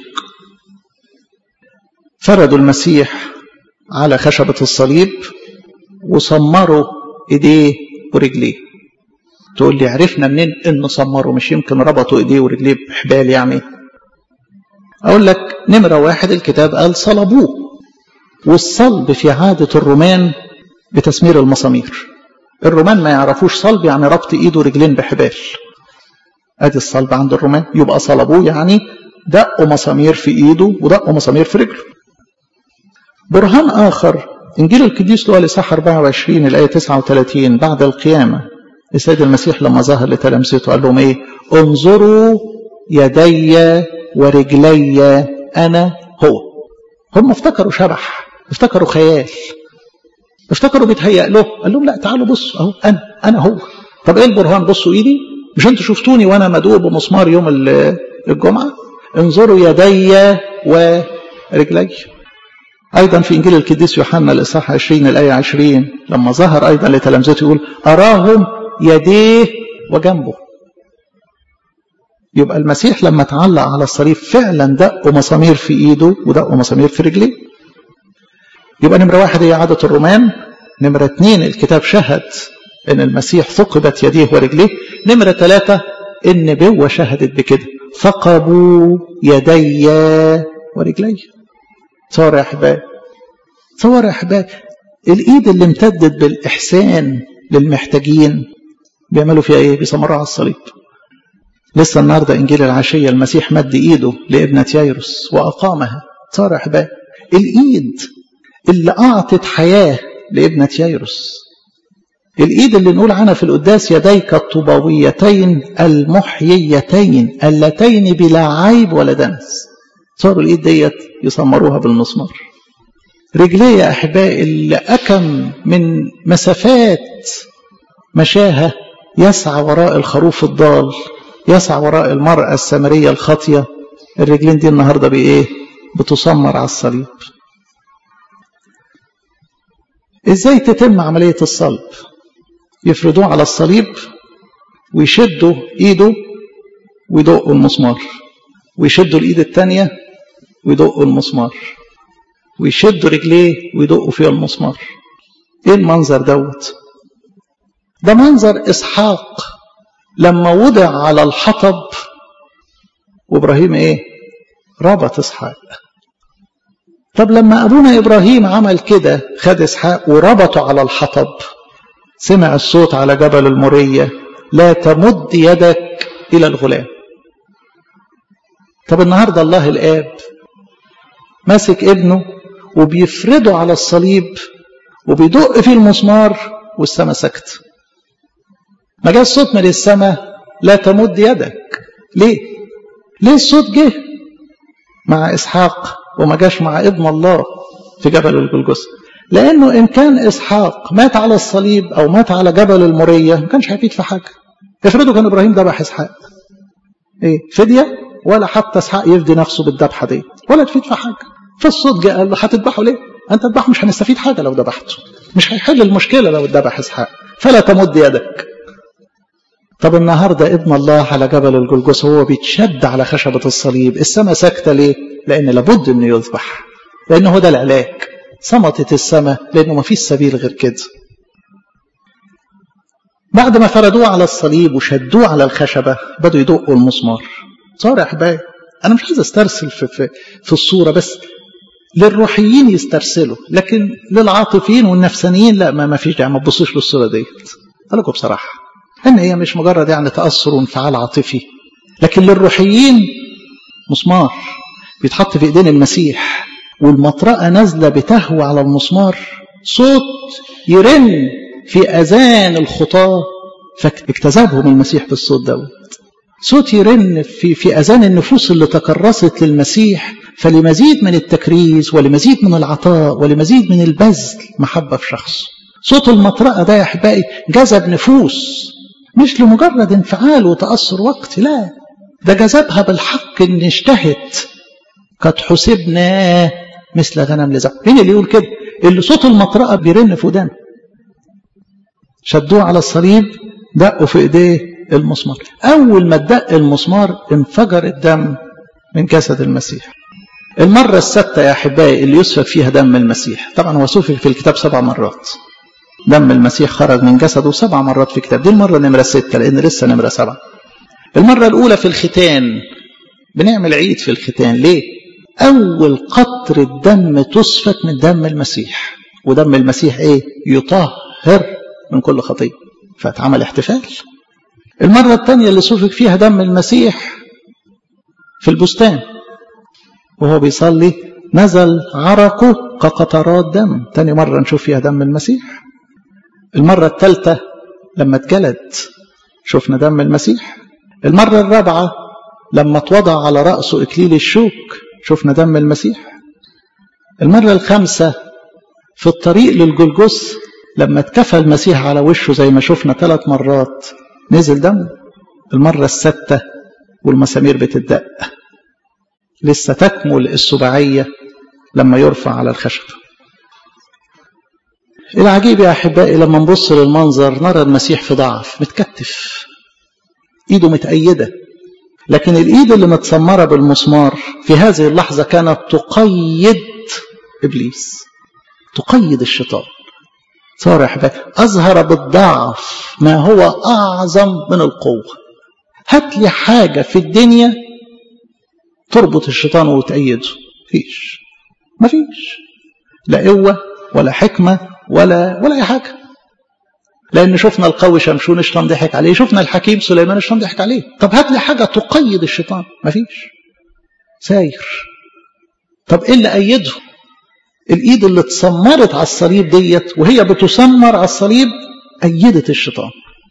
فردوا المسيح على خشبة الصليب وصمروا إيديه ورجليه تقول لي عرفنا منين إنه صمروا مش يمكن ربطوا إيديه ورجليه بحبال يعني أقول لك نمرة واحد الكتاب قال صلبوه والصلب في عادة الرومان بتسمير المسامير الرومان ما يعرفوش صلب يعني ربط ايده ورجلين بحبال ادي الصلب عند الرومان يبقى صلبوه يعني دقوا مسامير في ايده ودقوا مسامير في رجله برهان اخر انجيل القديس لوقا الاصحاح 24 الايه 39 بعد القيامه السيد المسيح لما ظهر لتلامذته قال لهم ايه انظروا يدي ورجلي انا هو هم افتكروا شبح افتكروا خيال افتكروا بيتهيأ له قال لهم لا تعالوا بصوا اهو انا انا هو طب ايه البرهان بصوا ايدي مش انتوا شفتوني وانا مدعو بمسمار يوم الجمعه انظروا يدي ورجلي ايضا في انجيل القديس يوحنا الاصحاح 20 الايه 20 لما ظهر ايضا لتلامذته يقول اراهم يديه وجنبه يبقى المسيح لما تعلق على الصليب فعلا دقوا مسامير في ايده ودقوا مسامير في رجليه يبقى نمرة واحد هي عادة الرومان نمرة اتنين الكتاب شهد ان المسيح ثقبت يديه ورجليه نمرة ثلاثة النبوة شهدت بكده ثقبوا يدي ورجلي تصور يا احباب تصور يا احباب الايد اللي امتدت بالاحسان للمحتاجين بيعملوا فيها ايه بيسمروها على الصليب لسه النهارده انجيل العشيه المسيح مد ايده لابنه ييروس واقامها تصور يا احباب الايد اللي اعطت حياه لابنة ييروس الإيد اللي نقول عنها في القداس يديك الطوبويتين المحييتين اللتين بلا عيب ولا دنس صاروا الإيد ديت يسمروها بالمسمار رجلي يا أحبائي اللي أكم من مسافات مشاها يسعى وراء الخروف الضال يسعى وراء المرأة السامرية الخاطية الرجلين دي النهاردة بإيه بتسمر على الصليب إزاي تتم عملية الصلب يفردوه على الصليب ويشدوا إيده ويدقوا المسمار ويشدوا الإيد التانية ويدقوا المسمار ويشدوا رجليه ويدقوا فيها المسمار ايه المنظر دوت ده منظر اسحاق لما وضع على الحطب وابراهيم ايه ربط اسحاق طب لما ابونا ابراهيم عمل كده خد اسحاق وربطه على الحطب سمع الصوت على جبل الموريه لا تمد يدك الى الغلام طب النهارده الله الاب ماسك ابنه وبيفرده على الصليب وبيدق فيه المسمار والسماء سكت ما جاء الصوت من السماء لا تمد يدك ليه ليه الصوت جه مع اسحاق وما جاش مع ابن الله في جبل الجلجثة لانه ان كان اسحاق مات على الصليب او مات على جبل الموريه ما كانش هيفيد في حاجه افرضوا كان ابراهيم ذبح اسحاق ايه فديه ولا حتى اسحاق يفدي نفسه بالذبحه دي ولا تفيد في حاجه فالصوت جاء قال له هتذبحه ليه؟ انت تذبحه مش هنستفيد حاجه لو ذبحته مش هيحل المشكله لو اتذبح اسحاق فلا تمد يدك طب النهارده ابن الله على جبل الجلجث هو بيتشد على خشبه الصليب السماء ساكته ليه؟ لان لابد انه يذبح لان هو ده العلاج صمتت السماء لانه ما فيش سبيل غير كده بعد ما فردوه على الصليب وشدوه على الخشبه بدوا يدقوا المسمار صار يا احبائي انا مش عايز استرسل في, في, في الصوره بس للروحيين يسترسلوا لكن للعاطفيين والنفسانيين لا ما, ما فيش داعي ما تبصوش للصوره ديت اقول لكم بصراحه ان هي مش مجرد يعني تاثر وانفعال عاطفي لكن للروحيين مسمار بيتحط في ايدين المسيح والمطرقه نازله بتهوى على المسمار صوت يرن في اذان الخطاه فاجتذبهم المسيح بالصوت دوت صوت يرن في في اذان النفوس اللي تكرست للمسيح فلمزيد من التكريس ولمزيد من العطاء ولمزيد من البذل محبه في شخصه صوت المطرقه ده يا احبائي جذب نفوس مش لمجرد انفعال وتاثر وقتي لا ده جذبها بالحق ان اشتهت قد حسبنا مثل غنم لزق مين اللي يقول كده اللي صوت المطرقه بيرن في ودانه شدوه على الصليب دقوا في ايديه المسمار أول ما اتدق المسمار انفجر الدم من جسد المسيح المرة السادسة يا أحبائي اللي يسفك فيها دم المسيح طبعا هو سفك في الكتاب سبع مرات دم المسيح خرج من جسده سبع مرات في الكتاب دي المرة نمرة ستة لأن لسه نمرة سبعة المرة الأولى في الختان بنعمل عيد في الختان ليه؟ أول قطر الدم تسفك من دم المسيح ودم المسيح إيه؟ يطهر من كل خطية فاتعمل احتفال المرة الثانية اللي سفك فيها دم المسيح في البستان وهو بيصلي نزل عرقه كقطرات دم تاني مرة نشوف فيها دم المسيح المرة الثالثة لما اتجلد شفنا دم المسيح المرة الرابعة لما اتوضع على رأسه إكليل الشوك شفنا دم المسيح المرة الخامسة في الطريق للجلجث لما اتكفى المسيح على وشه زي ما شفنا ثلاث مرات نزل دم المرة الستة والمسامير بتدق لسه تكمل السباعية لما يرفع على الخشب العجيب يا أحبائي لما نبص للمنظر نرى المسيح في ضعف متكتف إيده متأيدة لكن الإيد اللي متسمرة بالمسمار في هذه اللحظة كانت تقيد إبليس تقيد الشيطان صار يا أحبائي أظهر بالضعف ما هو أعظم من القوة هات لي حاجة في الدنيا تربط الشيطان وتأيده فيش ما فيش لا قوة ولا حكمة ولا ولا أي حاجة لأن شفنا القوي شمشون الشيطان ضحك عليه شفنا الحكيم سليمان الشيطان ضحك عليه طب هات لي حاجة تقيد الشيطان ما فيش ساير طب إيه اللي أيده الايد اللي اتسمرت على الصليب ديت وهي بتسمر على الصليب ايدت الشيطان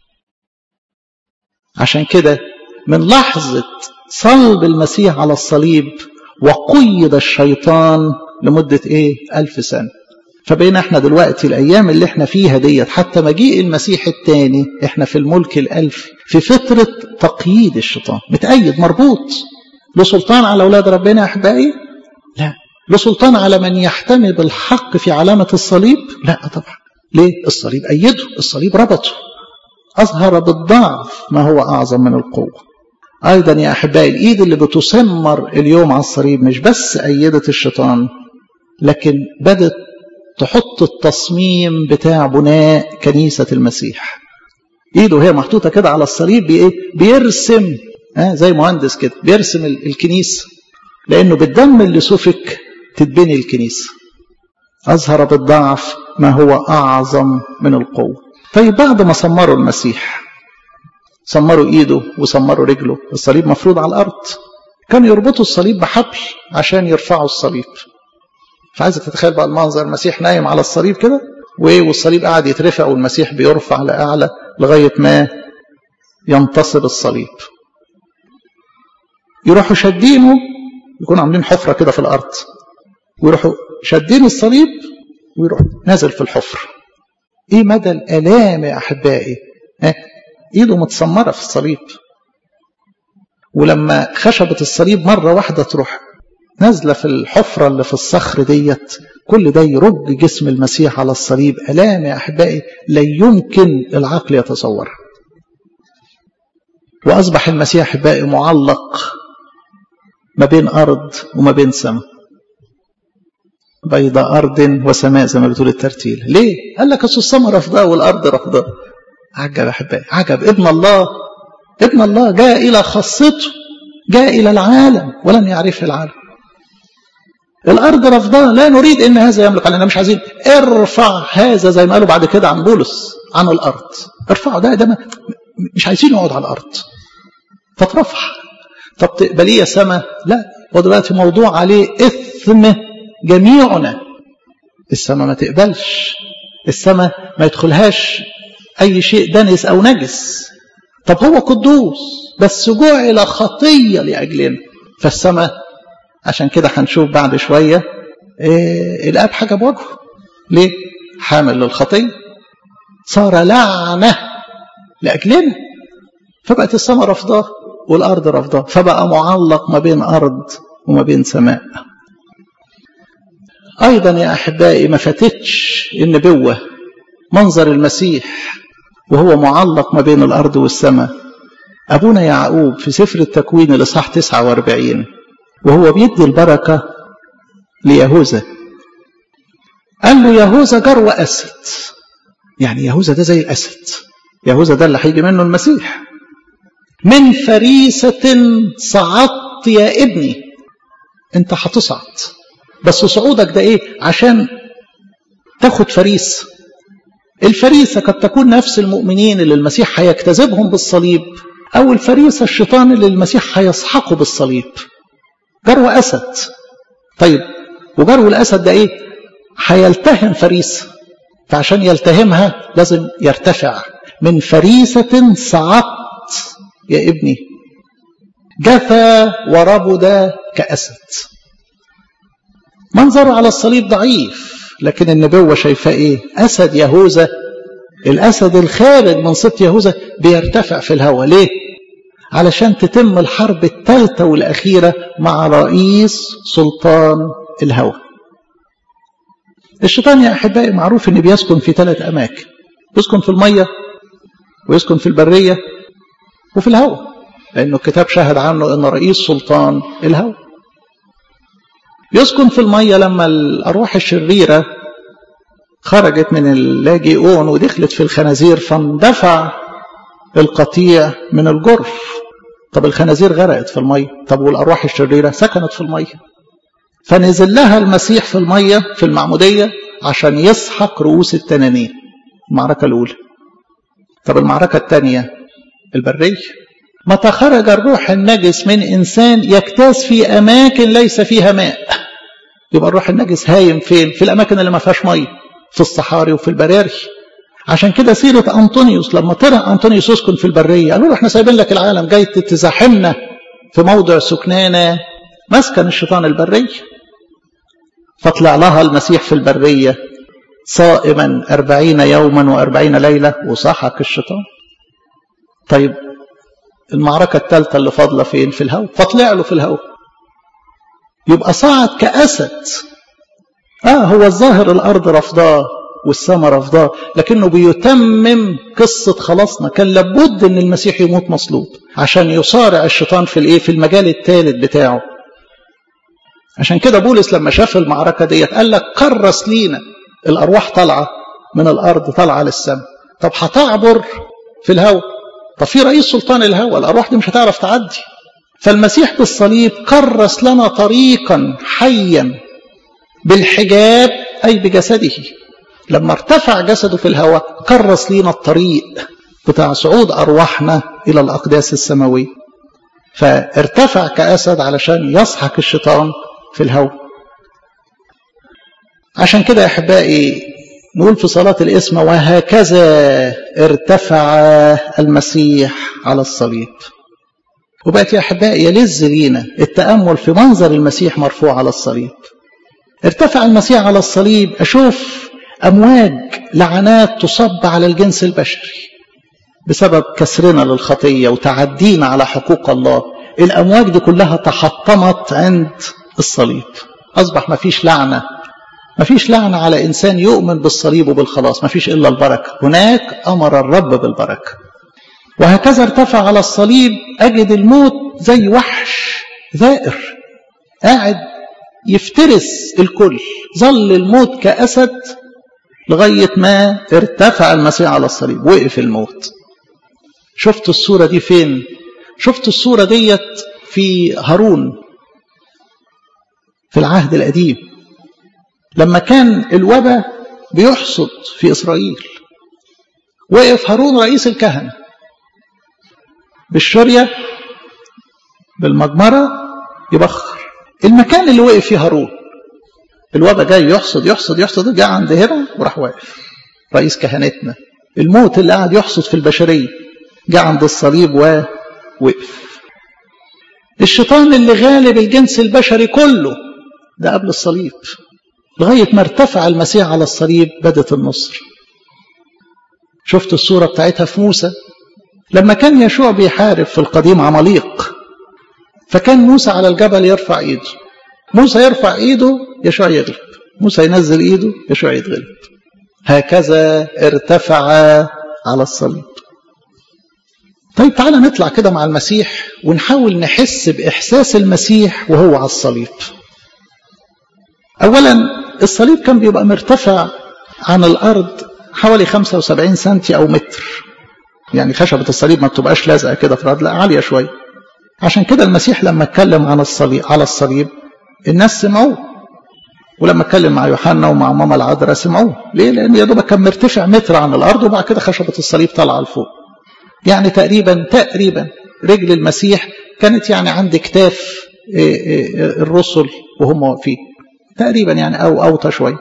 عشان كده من لحظة صلب المسيح على الصليب وقيد الشيطان لمدة ايه ألف سنة فبقينا احنا دلوقتي الايام اللي احنا فيها ديت حتى مجيء المسيح الثاني احنا في الملك الالف في فترة تقييد الشيطان متأيد مربوط له سلطان على اولاد ربنا يا احبائي لا له سلطان على من يحتمي بالحق في علامة الصليب لا طبعا ليه الصليب أيده الصليب ربطه أظهر بالضعف ما هو أعظم من القوة أيضا يا أحبائي الإيد اللي بتسمر اليوم على الصليب مش بس أيدت الشيطان لكن بدت تحط التصميم بتاع بناء كنيسة المسيح إيده وهي محطوطة كده على الصليب بإيه؟ بيرسم آه زي مهندس كده بيرسم الكنيسة لأنه بالدم اللي سفك تتبني الكنيسة أظهر بالضعف ما هو أعظم من القوة طيب بعد ما سمروا المسيح سمروا إيده وسمروا رجله الصليب مفروض على الأرض كانوا يربطوا الصليب بحبل عشان يرفعوا الصليب فعايزة تتخيل بقى المنظر المسيح نايم على الصليب كده والصليب قاعد يترفع والمسيح بيرفع لأعلى لغاية ما ينتصب الصليب يروحوا شادينه يكونوا عاملين حفرة كده في الأرض ويروحوا شادين الصليب ويروح نازل في الحفرة ايه مدى الالام يا احبائي اه؟ ايده متسمرة في الصليب ولما خشبة الصليب مرة واحدة تروح نازلة في الحفرة اللي في الصخر ديت كل ده يرج جسم المسيح على الصليب الام يا احبائي لا يمكن العقل يتصورها واصبح المسيح احبائي معلق ما بين ارض وما بين سماء بيض أرض وسماء زي ما بتقول الترتيل ليه؟ قال لك أصل السماء رفضاه والأرض رفضاه عجب يا أحبائي عجب ابن الله ابن الله جاء إلى خاصته جاء إلى العالم ولم يعرفه العالم الأرض رفضاه لا نريد إن هذا يملك علينا مش عايزين ارفع هذا زي ما قالوا بعد كده عن بولس عن الأرض ارفعه ده ده مش عايزين يقعد على الأرض فترفع طب تقبليه يا سماء لا هو دلوقتي موضوع عليه إثم جميعنا السماء ما تقبلش السماء ما يدخلهاش أي شيء دنس أو نجس طب هو قدوس بس جعل خطية لأجلنا فالسماء عشان كده هنشوف بعد شوية إيه الآب حجب وجهه ليه؟ حامل للخطية صار لعنة لأجلنا فبقت السماء رفضاه والأرض رفضاه فبقى معلق ما بين أرض وما بين سماء أيضا يا أحبائي ما فاتتش النبوة منظر المسيح وهو معلق ما بين الأرض والسماء أبونا يعقوب في سفر التكوين الإصحاح 49 وهو بيدي البركة ليهوذا قال له يهوذا جرو أسد يعني يهوذا ده زي الأسد يهوذا ده اللي هيجي منه المسيح من فريسة صعدت يا ابني انت هتصعد بس صعودك ده ايه عشان تاخد فريسة الفريسة قد تكون نفس المؤمنين اللي المسيح هيجتذبهم بالصليب او الفريسة الشيطان اللي المسيح هيسحقه بالصليب جرو اسد طيب وجرو الاسد ده ايه هيلتهم فريسة فعشان يلتهمها لازم يرتفع من فريسة صعدت يا ابني جثى وربد كأسد منظره على الصليب ضعيف لكن النبوة شايفاه ايه أسد يهوذا الأسد الخارج من صوت يهوذا بيرتفع في الهواء ليه علشان تتم الحرب الثالثة والأخيرة مع رئيس سلطان الهوى الشيطان يا أحبائي معروف أنه بيسكن في ثلاث أماكن يسكن في المية ويسكن في البرية وفي الهواء لأنه الكتاب شهد عنه أن رئيس سلطان الهوى يسكن في المية لما الأرواح الشريرة خرجت من اللاجئون ودخلت في الخنازير فاندفع القطيع من الجرف طب الخنازير غرقت في المية طب والأرواح الشريرة سكنت في المية فنزل لها المسيح في المية في المعمودية عشان يسحق رؤوس التنانين المعركة الأولى طب المعركة الثانية البرية متى خرج الروح النجس من إنسان يكتاز في أماكن ليس فيها ماء يبقى الروح النجس هايم فين في الاماكن اللي ما فيهاش ميه في الصحاري وفي البراري عشان كده سيرة أنطونيوس لما طلع أنطونيوس يسكن في البرية قالوا له احنا سايبين لك العالم جاي تزاحمنا في موضع سكنانا مسكن الشيطان البرية فطلع لها المسيح في البرية صائما أربعين يوما وأربعين ليلة وصحك الشيطان طيب المعركة الثالثة اللي فاضلة فين في الهواء فطلع له في الهواء يبقى صعد كأسد آه هو الظاهر الأرض رفضاه والسماء رفضاه لكنه بيتمم قصة خلاصنا كان لابد ان المسيح يموت مصلوب عشان يصارع الشيطان في الايه في المجال الثالث بتاعه عشان كده بولس لما شاف المعركة ديت قال لك كرس لينا الأرواح طالعة من الأرض طالعة للسماء طب هتعبر في الهواء طب في رئيس سلطان الهواء الأرواح دي مش هتعرف تعدي فالمسيح بالصليب كرس لنا طريقا حيا بالحجاب أي بجسده لما ارتفع جسده في الهواء كرس لينا الطريق بتاع صعود أرواحنا إلى الأقداس السماوية فارتفع كأسد علشان يسحق الشيطان في الهواء عشان كده يا أحبائي نقول في صلاة الإسم وهكذا ارتفع المسيح على الصليب وبقت يا أحبائي يلز لينا التأمل في منظر المسيح مرفوع على الصليب ارتفع المسيح على الصليب أشوف أمواج لعنات تصب على الجنس البشري بسبب كسرنا للخطية وتعدينا على حقوق الله الأمواج دي كلها تحطمت عند الصليب أصبح ما فيش لعنة ما فيش لعنة على إنسان يؤمن بالصليب وبالخلاص ما فيش إلا البركة هناك أمر الرب بالبركة وهكذا ارتفع على الصليب أجد الموت زي وحش ذائر قاعد يفترس الكل ظل الموت كأسد لغاية ما ارتفع المسيح على الصليب وقف الموت شفت الصورة دي فين شفت الصورة ديت في هارون في العهد القديم لما كان الوباء بيحصد في إسرائيل وقف هارون رئيس الكهنة بالشرية بالمجمرة يبخر المكان اللي وقف فيه هارون الوباء جاي يحصد يحصد يحصد جاء عند هنا وراح واقف رئيس كهنتنا الموت اللي قاعد يحصد في البشرية جاء عند الصليب ووقف الشيطان اللي غالب الجنس البشري كله ده قبل الصليب لغاية ما ارتفع المسيح على الصليب بدت النصر شفت الصورة بتاعتها في موسى لما كان يشوع بيحارب في القديم عماليق فكان موسى على الجبل يرفع ايده موسى يرفع ايده يشوع يغلب موسى ينزل ايده يشوع يتغلب هكذا ارتفع على الصليب طيب تعالى نطلع كده مع المسيح ونحاول نحس بإحساس المسيح وهو على الصليب أولا الصليب كان بيبقى مرتفع عن الأرض حوالي 75 سنتي أو متر يعني خشبة الصليب ما بتبقاش لازقة كده في الأرض لا عالية شوية عشان كده المسيح لما اتكلم عن الصليب على الصليب الناس سمعوه ولما اتكلم مع يوحنا ومع ماما العذراء سمعوه ليه لان يا دوبك كان مرتفع متر عن الارض وبعد كده خشبه الصليب طالعه لفوق يعني تقريبا تقريبا رجل المسيح كانت يعني عند كتاف الرسل وهم واقفين تقريبا يعني او اوطى شويه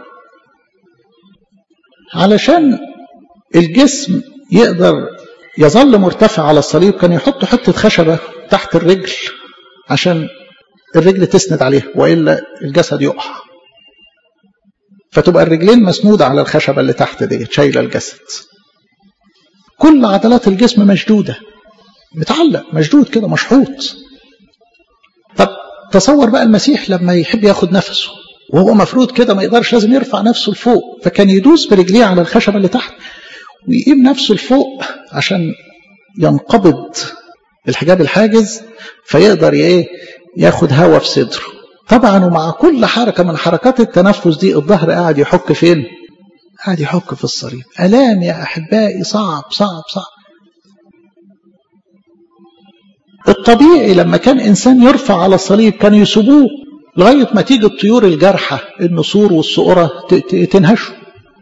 علشان الجسم يقدر يظل مرتفع على الصليب كان يحط حته خشبه تحت الرجل عشان الرجل تسند عليها والا الجسد يقع فتبقى الرجلين مسنوده على الخشبه اللي تحت دي شايله الجسد كل عضلات الجسم مشدوده متعلق مشدود كده مشحوط طب تصور بقى المسيح لما يحب ياخد نفسه وهو مفروض كده ما يقدرش لازم يرفع نفسه لفوق فكان يدوس برجليه على الخشبه اللي تحت ويقيم نفسه لفوق عشان ينقبض الحجاب الحاجز فيقدر ايه ياخد هوا في صدره طبعا ومع كل حركة من حركات التنفس دي الظهر قاعد يحك فين قاعد يحك في الصليب ألام يا أحبائي صعب صعب صعب الطبيعي لما كان إنسان يرفع على الصليب كانوا يسيبوه لغاية ما تيجي الطيور الجارحة النسور والصقرة تنهشه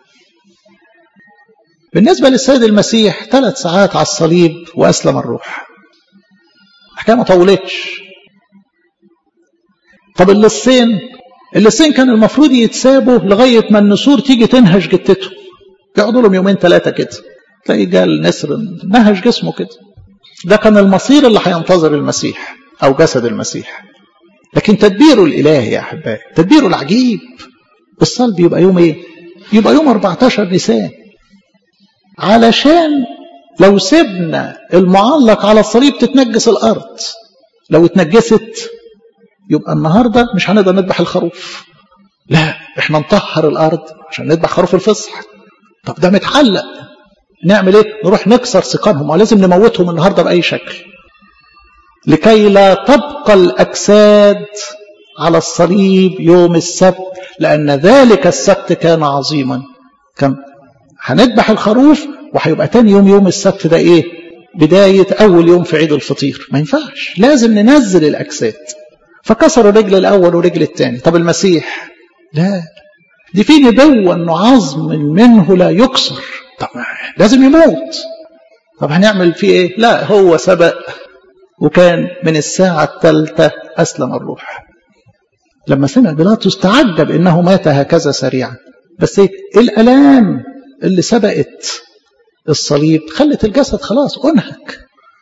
بالنسبة للسيد المسيح ثلاث ساعات على الصليب وأسلم الروح الحكاية ما طولتش طب اللصين اللصين كان المفروض يتسابوا لغاية ما النسور تيجي تنهش جتته يقعدوا لهم يومين ثلاثة كده تلاقي جال نسر نهش جسمه كده ده كان المصير اللي هينتظر المسيح أو جسد المسيح لكن تدبيره الإلهي يا أحبائي تدبيره العجيب الصلب يبقى يوم إيه؟ يبقى يوم 14 نيسان علشان لو سيبنا المعلق على الصليب تتنجس الأرض لو اتنجست يبقى النهاردة مش هنقدر نذبح الخروف لا احنا نطهر الأرض عشان نذبح خروف الفصح طب ده متعلق نعمل ايه نروح نكسر سقانهم ولازم نموتهم النهاردة بأي شكل لكي لا تبقى الأجساد على الصليب يوم السبت لأن ذلك السبت كان عظيما كان هنذبح الخروف وهيبقى تاني يوم يوم السبت ده ايه بداية أول يوم في عيد الفطير ما ينفعش لازم ننزل الأجساد فكسروا الرجل الأول والرجل الثاني طب المسيح لا دي في نبوة أنه عظم منه لا يكسر طب لازم يموت طب هنعمل فيه ايه لا هو سبق وكان من الساعة الثالثة أسلم الروح لما سمع بيلاطس تعجب إنه مات هكذا سريعا بس إيه الألام اللي سبقت الصليب خلت الجسد خلاص أنهك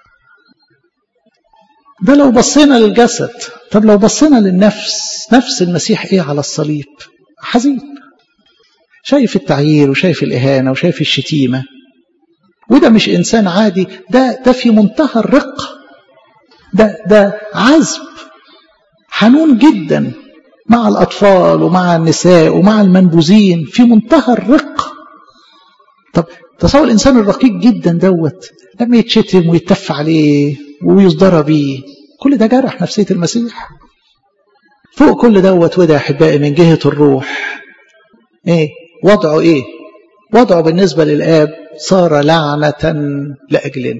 ده لو بصينا للجسد طب لو بصينا للنفس نفس المسيح ايه على الصليب حزين شايف التعيير وشايف الإهانة وشايف الشتيمة وده مش إنسان عادي ده ده في منتهى الرقة ده ده عذب حنون جدا مع الأطفال ومع النساء ومع المنبوذين في منتهى الرقة طب تصور الإنسان الرقيق جدا دوت لما يتشتم ويتف عليه ويصدر بيه كل ده جرح نفسية المسيح فوق كل دوت وده يا أحبائي من جهة الروح إيه وضعه إيه وضعه بالنسبة للآب صار لعنة لأجلنا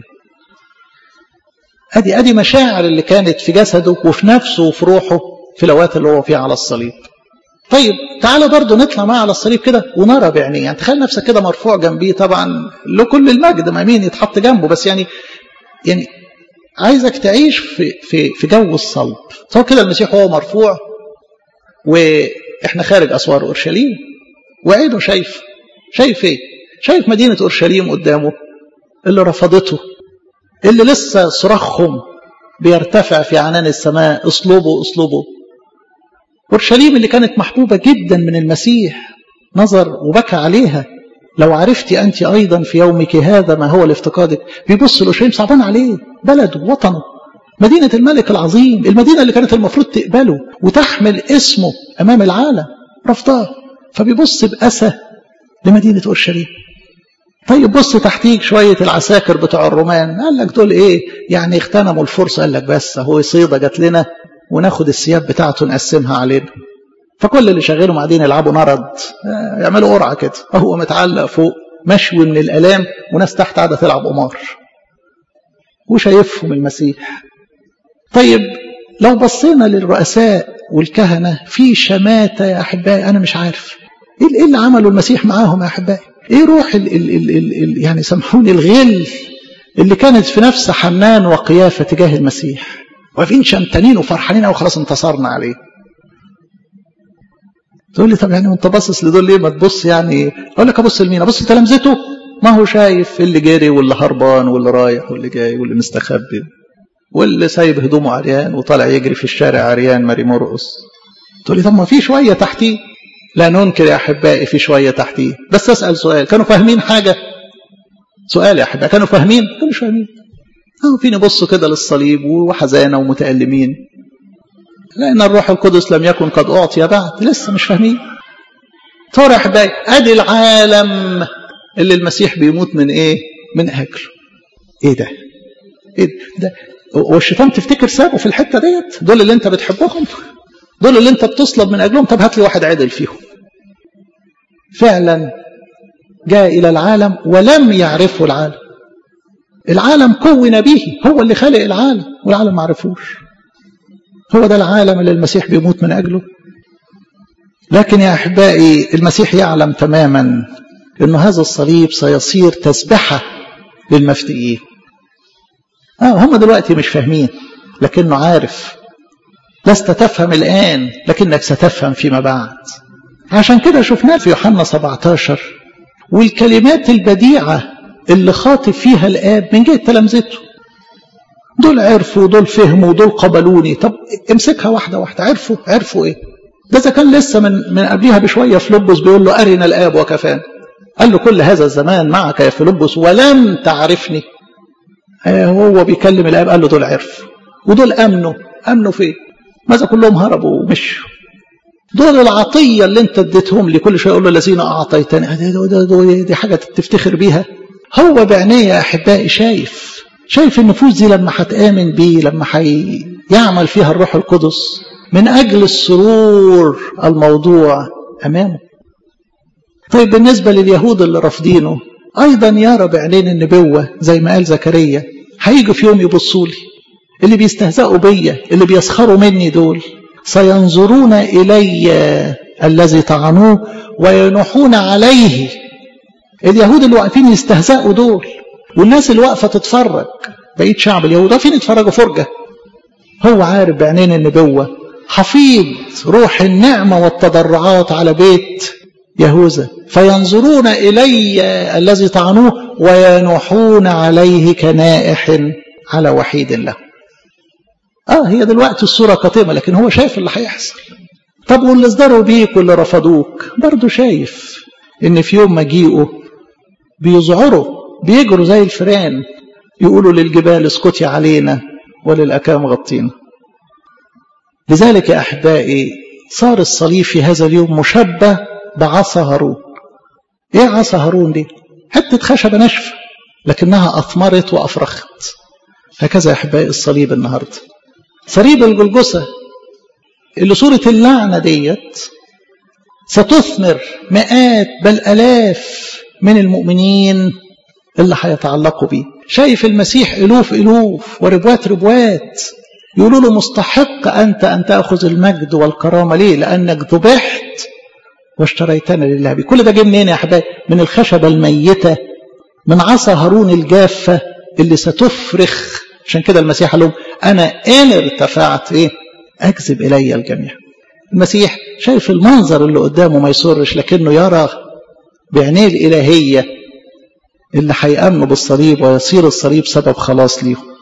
أدي أدي مشاعر اللي كانت في جسده وفي نفسه وفي روحه في الأوقات اللي هو فيها على الصليب طيب تعالى برضه نطلع معاه على الصليب كده ونرى بعينيه يعني تخيل نفسك كده مرفوع جنبيه طبعا له كل المجد ما مين يتحط جنبه بس يعني يعني عايزك تعيش في في في جو الصلب سواء كده المسيح هو مرفوع واحنا خارج اسوار اورشليم وعينه شايف شايف ايه شايف مدينه اورشليم قدامه اللي رفضته اللي لسه صراخهم بيرتفع في عنان السماء اصلبوا اصلبوا اورشليم اللي كانت محبوبه جدا من المسيح نظر وبكى عليها لو عرفت أنت أيضا في يومك هذا ما هو لافتقادك بيبص لأورشليم صعبان عليه بلده وطنه مدينة الملك العظيم المدينة اللي كانت المفروض تقبله وتحمل اسمه أمام العالم رفضاه فبيبص بأسى لمدينة أورشليم طيب بص تحتيك شوية العساكر بتوع الرومان قال لك دول ايه يعني اغتنموا الفرصة قال لك بس اهو صيدة جات لنا وناخد الثياب بتاعته نقسمها علينا فكل اللي شغالهم قاعدين يلعبوا نرد يعملوا قرعه كده هو متعلق فوق مشوي من الالام وناس تحت قاعده تلعب قمار وشايفهم المسيح طيب لو بصينا للرؤساء والكهنه في شماته يا احبائي انا مش عارف ايه اللي عمله المسيح معاهم يا احبائي ايه روح ال ال ال ال ال يعني سامحوني الغل اللي كانت في نفس حنان وقيافه تجاه المسيح واقفين شمتانين وفرحانين او خلاص انتصرنا عليه تقول لي طب يعني وانت باصص لدول ليه ما تبص يعني اقول لك ابص لمين ابص لتلامذته ما هو شايف اللي جري واللي هربان واللي رايح واللي جاي واللي مستخبي واللي سايب هدومه عريان وطالع يجري في الشارع عريان ماري مرقص تقول لي طب ما في شويه تحتيه لا ننكر يا احبائي في شويه تحتيه بس اسال سؤال كانوا فاهمين حاجه سؤال يا احبائي كانوا فاهمين كانوا مش فاهمين اهو فين يبصوا كده للصليب وحزانه ومتالمين لأن الروح القدس لم يكن قد أعطي بعد لسه مش فاهمين فرح بقى أدي العالم اللي المسيح بيموت من إيه من أجله إيه ده إيه ده والشيطان تفتكر سابه في الحتة ديت دول اللي أنت بتحبهم دول اللي أنت بتصلب من أجلهم طب هات لي واحد عدل فيهم فعلا جاء إلى العالم ولم يعرفه العالم العالم كون به هو اللي خلق العالم والعالم ما عرفوش هو ده العالم اللي المسيح بيموت من أجله لكن يا أحبائي المسيح يعلم تماما أن هذا الصليب سيصير تسبحة للمفتئين آه هم دلوقتي مش فاهمين لكنه عارف لست تفهم الآن لكنك ستفهم فيما بعد عشان كده شفناه في يوحنا 17 والكلمات البديعة اللي خاطب فيها الآب من جهة تلامذته دول عرفوا ودول فهموا ودول قبلوني طب امسكها واحدة واحدة عرفوا عرفوا ايه ده إذا كان لسه من من قبلها بشوية فيلبس بيقول له أرنا الآب وكفانا قال له كل هذا الزمان معك يا فيلبس ولم تعرفني هو بيكلم الآب قال له دول عرفوا ودول أمنوا أمنوا فين ماذا كلهم هربوا ومشوا دول العطية اللي انت اديتهم لي كل شوية يقول له الذين أعطيتني دي, دي حاجة تفتخر بيها هو بعينيه يا أحبائي شايف شايف النفوس دي لما هتآمن بيه لما هيعمل فيها الروح القدس من أجل السرور الموضوع أمامه طيب بالنسبة لليهود اللي رافضينه أيضا يرى بعينين النبوة زي ما قال زكريا هيجوا في يوم يبصوا لي اللي بيستهزئوا بيا اللي بيسخروا مني دول سينظرون إلي الذي طعنوه وينوحون عليه اليهود اللي واقفين يستهزئوا دول والناس اللي واقفة تتفرج بقيت شعب اليهود واقفين يتفرجوا فرجة هو عارف بعينين النبوة حفيظ روح النعمة والتضرعات على بيت يهوذا فينظرون إلي الذي طعنوه وينوحون عليه كنائح على وحيد له اه هي دلوقتي الصورة قاتمة لكن هو شايف اللي هيحصل طب واللي ازدروا بيك واللي رفضوك برضه شايف ان في يوم مجيئه بيزعروا بيجروا زي الفئران يقولوا للجبال اسكتي علينا وللأكام غطينا لذلك يا أحبائي صار الصليب في هذا اليوم مشبه بعصا هارون ايه عصا هارون دي حتة خشبة ناشفة لكنها أثمرت وأفرخت هكذا يا أحبائي الصليب النهاردة صليب الجلجسة اللي صورة اللعنة ديت ستثمر مئات بل ألاف من المؤمنين اللي هيتعلقوا بيه شايف المسيح ألوف ألوف وربوات ربوات يقولوا له مستحق أنت أن تأخذ المجد والكرامة ليه لأنك ذبحت واشتريتنا لله بيه كل ده جه منين يا أحبابي من الخشبة الميتة من عصا هارون الجافة اللي ستفرخ عشان كده المسيح قال لهم أنا إن ارتفعت إيه أجذب إلي الجميع المسيح شايف المنظر اللي قدامه ما يسرش لكنه يرى بعينيه الإلهية اللي هيأمنوا بالصليب ويصير الصليب سبب خلاص ليهم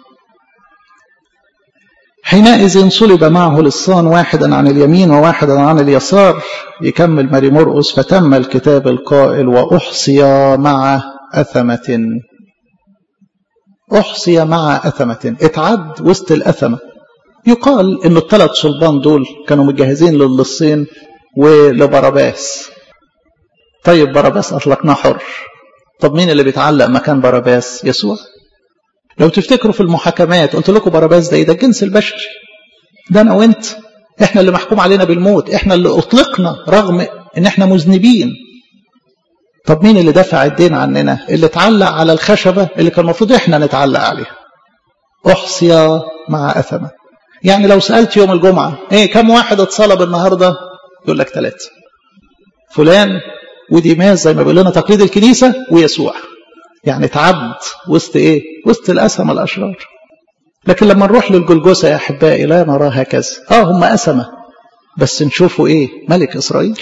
حينئذ صلب معه لصان واحدا عن اليمين وواحدا عن اليسار يكمل ماري مرقس فتم الكتاب القائل وأحصي مع أثمة أحصي مع أثمة اتعد وسط الأثمة يقال إن الثلاث صلبان دول كانوا متجهزين للصين ولبرباس طيب برباس أطلقناه حر طب مين اللي بيتعلق مكان برباس يسوع لو تفتكروا في المحاكمات قلت لكم برباس ده ايه ده الجنس البشري ده انا وانت احنا اللي محكوم علينا بالموت احنا اللي اطلقنا رغم ان احنا مذنبين طب مين اللي دفع الدين عننا اللي اتعلق على الخشبة اللي كان المفروض احنا نتعلق عليها احصي مع اثمة يعني لو سألت يوم الجمعة ايه كم واحد اتصلب النهاردة يقول لك ثلاثة فلان وديماس زي ما بيقول لنا تقليد الكنيسة ويسوع يعني تعبد وسط ايه وسط الأسمة الأشرار لكن لما نروح للجلجسة يا أحبائي لا نراه هكذا اه هم أسمة بس نشوفوا ايه ملك إسرائيل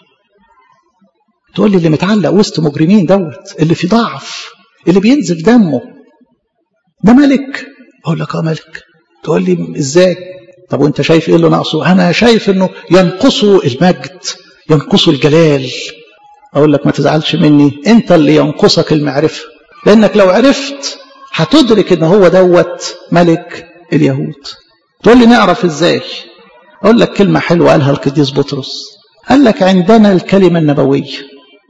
تقول لي اللي متعلق وسط مجرمين دوت اللي في ضعف اللي بينزف دمه ده ملك اقول لك اه ملك تقول لي ازاي طب وانت شايف ايه اللي ناقصه انا شايف انه ينقصه المجد ينقصه الجلال اقول لك ما تزعلش مني انت اللي ينقصك المعرفه لانك لو عرفت هتدرك ان هو دوت ملك اليهود تقول لي نعرف ازاي اقول لك كلمه حلوه قالها القديس بطرس قال لك عندنا الكلمه النبويه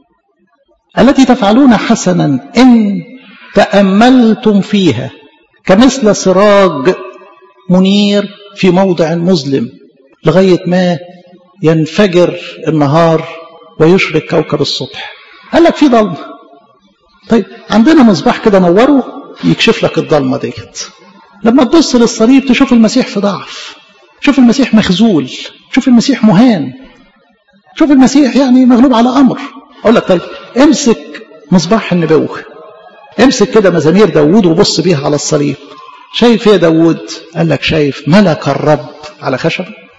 التي تفعلون حسنا ان تاملتم فيها كمثل سراج منير في موضع مظلم لغايه ما ينفجر النهار ويشرق كوكب الصبح قال لك في ضلمه طيب عندنا مصباح كده نوره يكشف لك الضلمه ديت لما تبص للصليب تشوف المسيح في ضعف شوف المسيح مخزول شوف المسيح مهان شوف المسيح يعني مغلوب على امر اقول لك طيب امسك مصباح النبوه امسك كده مزامير داوود وبص بيها على الصليب شايف ايه داوود قال لك شايف ملك الرب على خشبه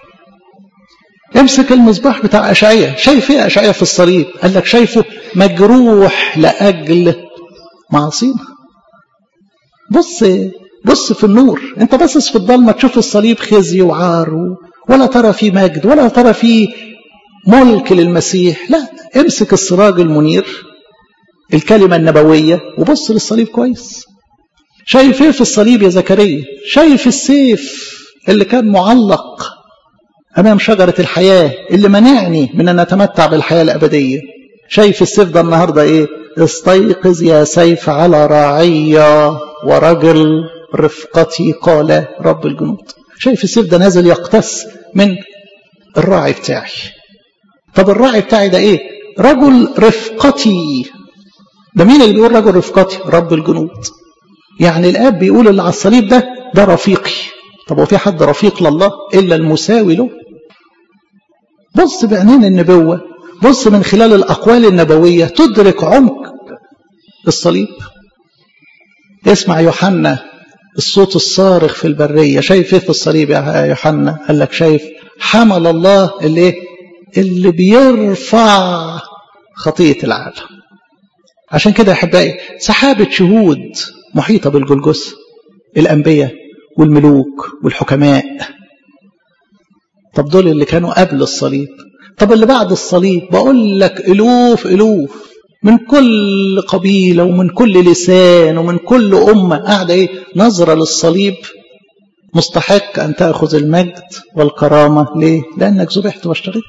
امسك المصباح بتاع أشعية شايف ايه أشعية في الصليب قال لك شايفه مجروح لأجل معصينا بص بص في النور انت باصص في الضلمه تشوف الصليب خزي وعار ولا ترى فيه مجد ولا ترى فيه ملك للمسيح لا امسك السراج المنير الكلمه النبويه وبص للصليب كويس شايف ايه في الصليب يا زكريا شايف السيف اللي كان معلق امام شجره الحياه اللي منعني من ان اتمتع بالحياه الابديه شايف السيف ده النهارده ايه استيقظ يا سيف على راعيه ورجل رفقتي قال رب الجنود شايف السيف ده نازل يقتص من الراعي بتاعي طب الراعي بتاعي ده ايه رجل رفقتي ده مين اللي بيقول رجل رفقتي رب الجنود يعني الاب بيقول اللي على الصليب ده ده رفيقي طب هو في حد رفيق لله الا المساوي له بص بعينين النبوه بص من خلال الاقوال النبويه تدرك عمق الصليب اسمع يوحنا الصوت الصارخ في البرية شايف ايه في الصليب يا يوحنا قال لك شايف حمل الله اللي ايه اللي بيرفع خطية العالم عشان كده يا احبائي سحابة شهود محيطة بالجلجث الأنبياء والملوك والحكماء طب دول اللي كانوا قبل الصليب طب اللي بعد الصليب بقول لك ألوف ألوف من كل قبيلة ومن كل لسان ومن كل أمة قاعدة إيه نظرة للصليب مستحق أن تأخذ المجد والكرامة ليه؟ لأنك ذبحت واشتريت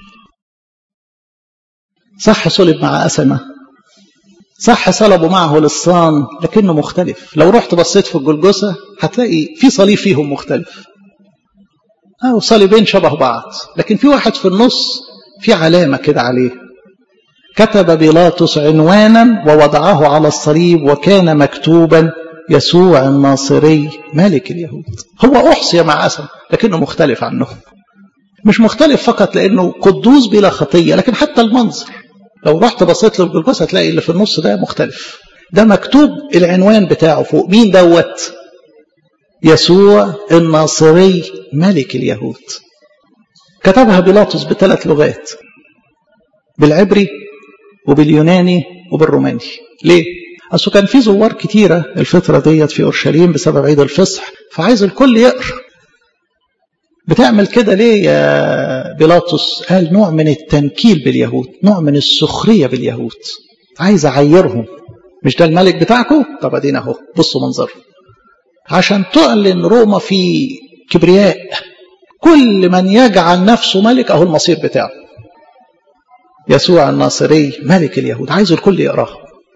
صح صلب مع أسمة صح صلبوا معه للصان لكنه مختلف لو رحت بصيت في الجلجسة هتلاقي في صليب فيهم مختلف أو صليبين شبه بعض لكن في واحد في النص في علامة كده عليه كتب بيلاطس عنوانا ووضعه على الصليب وكان مكتوبا يسوع الناصري ملك اليهود هو أحصي مع أسم لكنه مختلف عنه مش مختلف فقط لأنه قدوس بلا خطية لكن حتى المنظر لو رحت بصيت له الجلجسة هتلاقي اللي في النص ده مختلف ده مكتوب العنوان بتاعه فوق مين دوت يسوع الناصري ملك اليهود كتبها بيلاطس بثلاث لغات بالعبري وباليوناني وبالروماني ليه؟ أصله كان في زوار كتيرة الفترة ديت في أورشليم بسبب عيد الفصح فعايز الكل يقرأ بتعمل كده ليه يا بيلاطس قال نوع من التنكيل باليهود نوع من السخرية باليهود عايز أعيرهم مش ده الملك بتاعكم طب ادينا اهو بصوا منظره عشان تعلن روما في كبرياء كل من يجعل نفسه ملك اهو المصير بتاعه يسوع الناصري ملك اليهود عايز الكل يقراه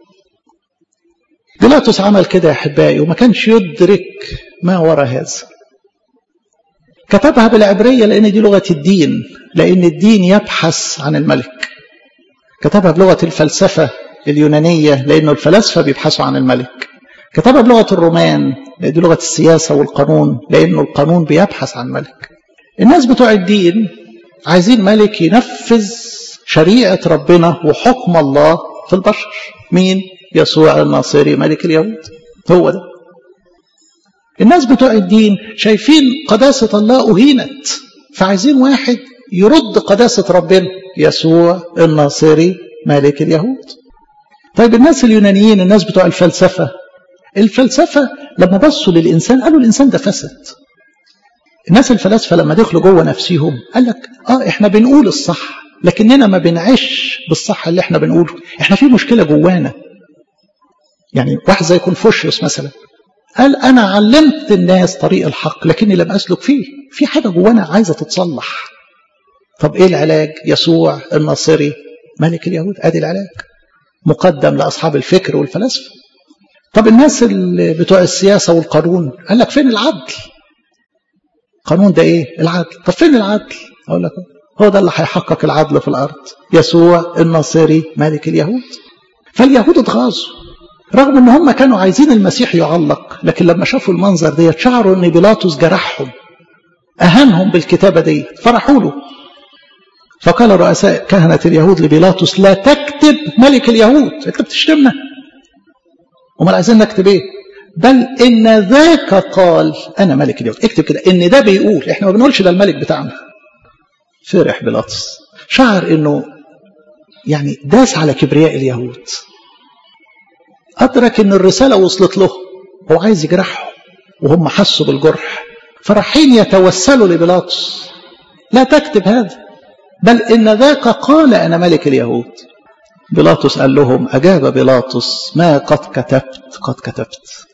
بيلاطس عمل كده يا احبائي وما كانش يدرك ما وراء هذا كتبها بالعبرية لأن دي لغة الدين لأن الدين يبحث عن الملك كتبها بلغة الفلسفة اليونانية لأنه الفلاسفة بيبحثوا عن الملك كتبها بلغة الرومان دي لغة السياسة والقانون لأنه القانون بيبحث عن ملك الناس بتوع الدين عايزين ملك ينفذ شريعة ربنا وحكم الله في البشر مين؟ يسوع الناصري ملك اليهود هو ده الناس بتوع الدين شايفين قداسة الله أهينت فعايزين واحد يرد قداسة ربنا يسوع الناصري ملك اليهود طيب الناس اليونانيين الناس بتوع الفلسفة الفلسفة لما بصوا للإنسان قالوا الإنسان ده فسد الناس الفلاسفة لما دخلوا جوه نفسهم قال لك اه احنا بنقول الصح لكننا ما بنعيش بالصح اللي احنا بنقوله احنا في مشكلة جوانا يعني واحد زي كونفوشيوس مثلا قال انا علمت الناس طريق الحق لكني لم اسلك فيه في حاجة جوانا عايزة تتصلح طب ايه العلاج يسوع الناصري ملك اليهود ادي العلاج مقدم لاصحاب الفكر والفلاسفه طب الناس اللي بتوع السياسه والقانون قال لك فين العدل قانون ده ايه العدل طب فين العدل اقول لك هو ده اللي هيحقق العدل في الارض يسوع الناصري ملك اليهود فاليهود اتغاظوا رغم ان هم كانوا عايزين المسيح يعلق لكن لما شافوا المنظر ديت شعروا ان بيلاطس جرحهم اهانهم بالكتابه دي فرحوا له فقال رؤساء كهنة اليهود لبيلاطس لا تكتب ملك اليهود انت بتشتمنا امال عايزين نكتب ايه بل ان ذاك قال انا ملك اليهود اكتب كده ان ده بيقول احنا ما بنقولش ده الملك بتاعنا فرح بيلاطس شعر انه يعني داس على كبرياء اليهود أدرك إن الرسالة وصلت له هو عايز يجرحهم وهم حسوا بالجرح فرايحين يتوسلوا لبيلاطس لا تكتب هذا بل إن ذاك قال أنا ملك اليهود بيلاطس قال لهم أجاب بيلاطس ما قد كتبت قد كتبت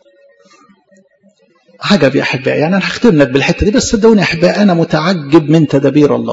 عجب يا أحبائي يعني أنا هختم لك بالحتة دي بس صدقوني يا أحبائي أنا متعجب من تدابير الله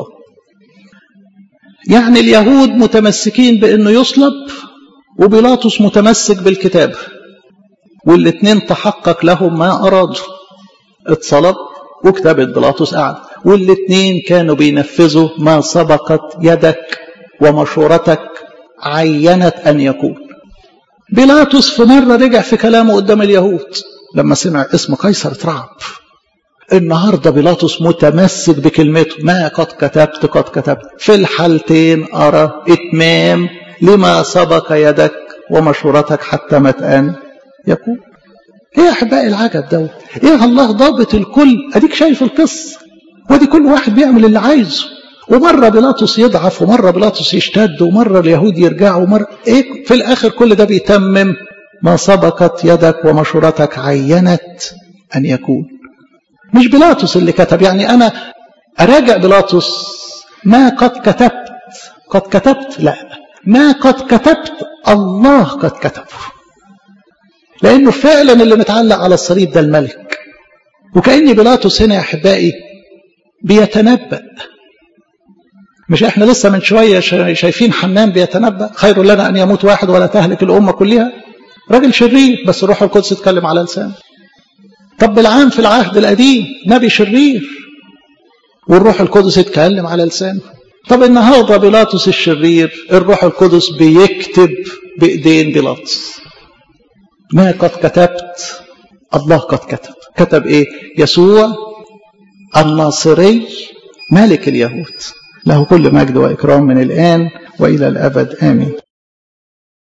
يعني اليهود متمسكين بأنه يصلب وبيلاطس متمسك بالكتاب والاثنين تحقق لهم ما أرادوا اتصلب وكتابة بيلاطس قعد والاثنين كانوا بينفذوا ما سبقت يدك ومشورتك عينت أن يكون بيلاطس في مرة رجع في كلامه قدام اليهود لما سمع اسم قيصر اترعب النهاردة بيلاطس متمسك بكلمته ما قد كتبت قد كتبت في الحالتين أرى إتمام لما سبق يدك ومشورتك حتى متآن يكون ايه يا احبائي العجب ده ايه الله ضابط الكل اديك شايف القصه وادي كل واحد بيعمل اللي عايزه ومره بيلاطس يضعف ومره بيلاطس يشتد ومره اليهود يرجعوا ومره ايه في الاخر كل ده بيتمم ما سبقت يدك ومشورتك عينت ان يكون مش بيلاطس اللي كتب يعني انا اراجع بيلاطس ما قد كتبت قد كتبت لا ما قد كتبت الله قد كتبه لأنه فعلا اللي متعلق على الصليب ده الملك وكأن بيلاطس هنا يا أحبائي بيتنبأ مش احنا لسه من شوية شايفين حنان بيتنبأ خير لنا أن يموت واحد ولا تهلك الأمة كلها راجل شرير بس الروح القدس اتكلم على لسانه طب بالعام في العهد القديم نبي شرير والروح القدس اتكلم على لسانه طب النهارده بيلاطس الشرير الروح القدس بيكتب بايدين بيلاطس ما قد كتبت الله قد كتب كتب ايه يسوع الناصري ملك اليهود له كل مجد واكرام من الان والى الابد امين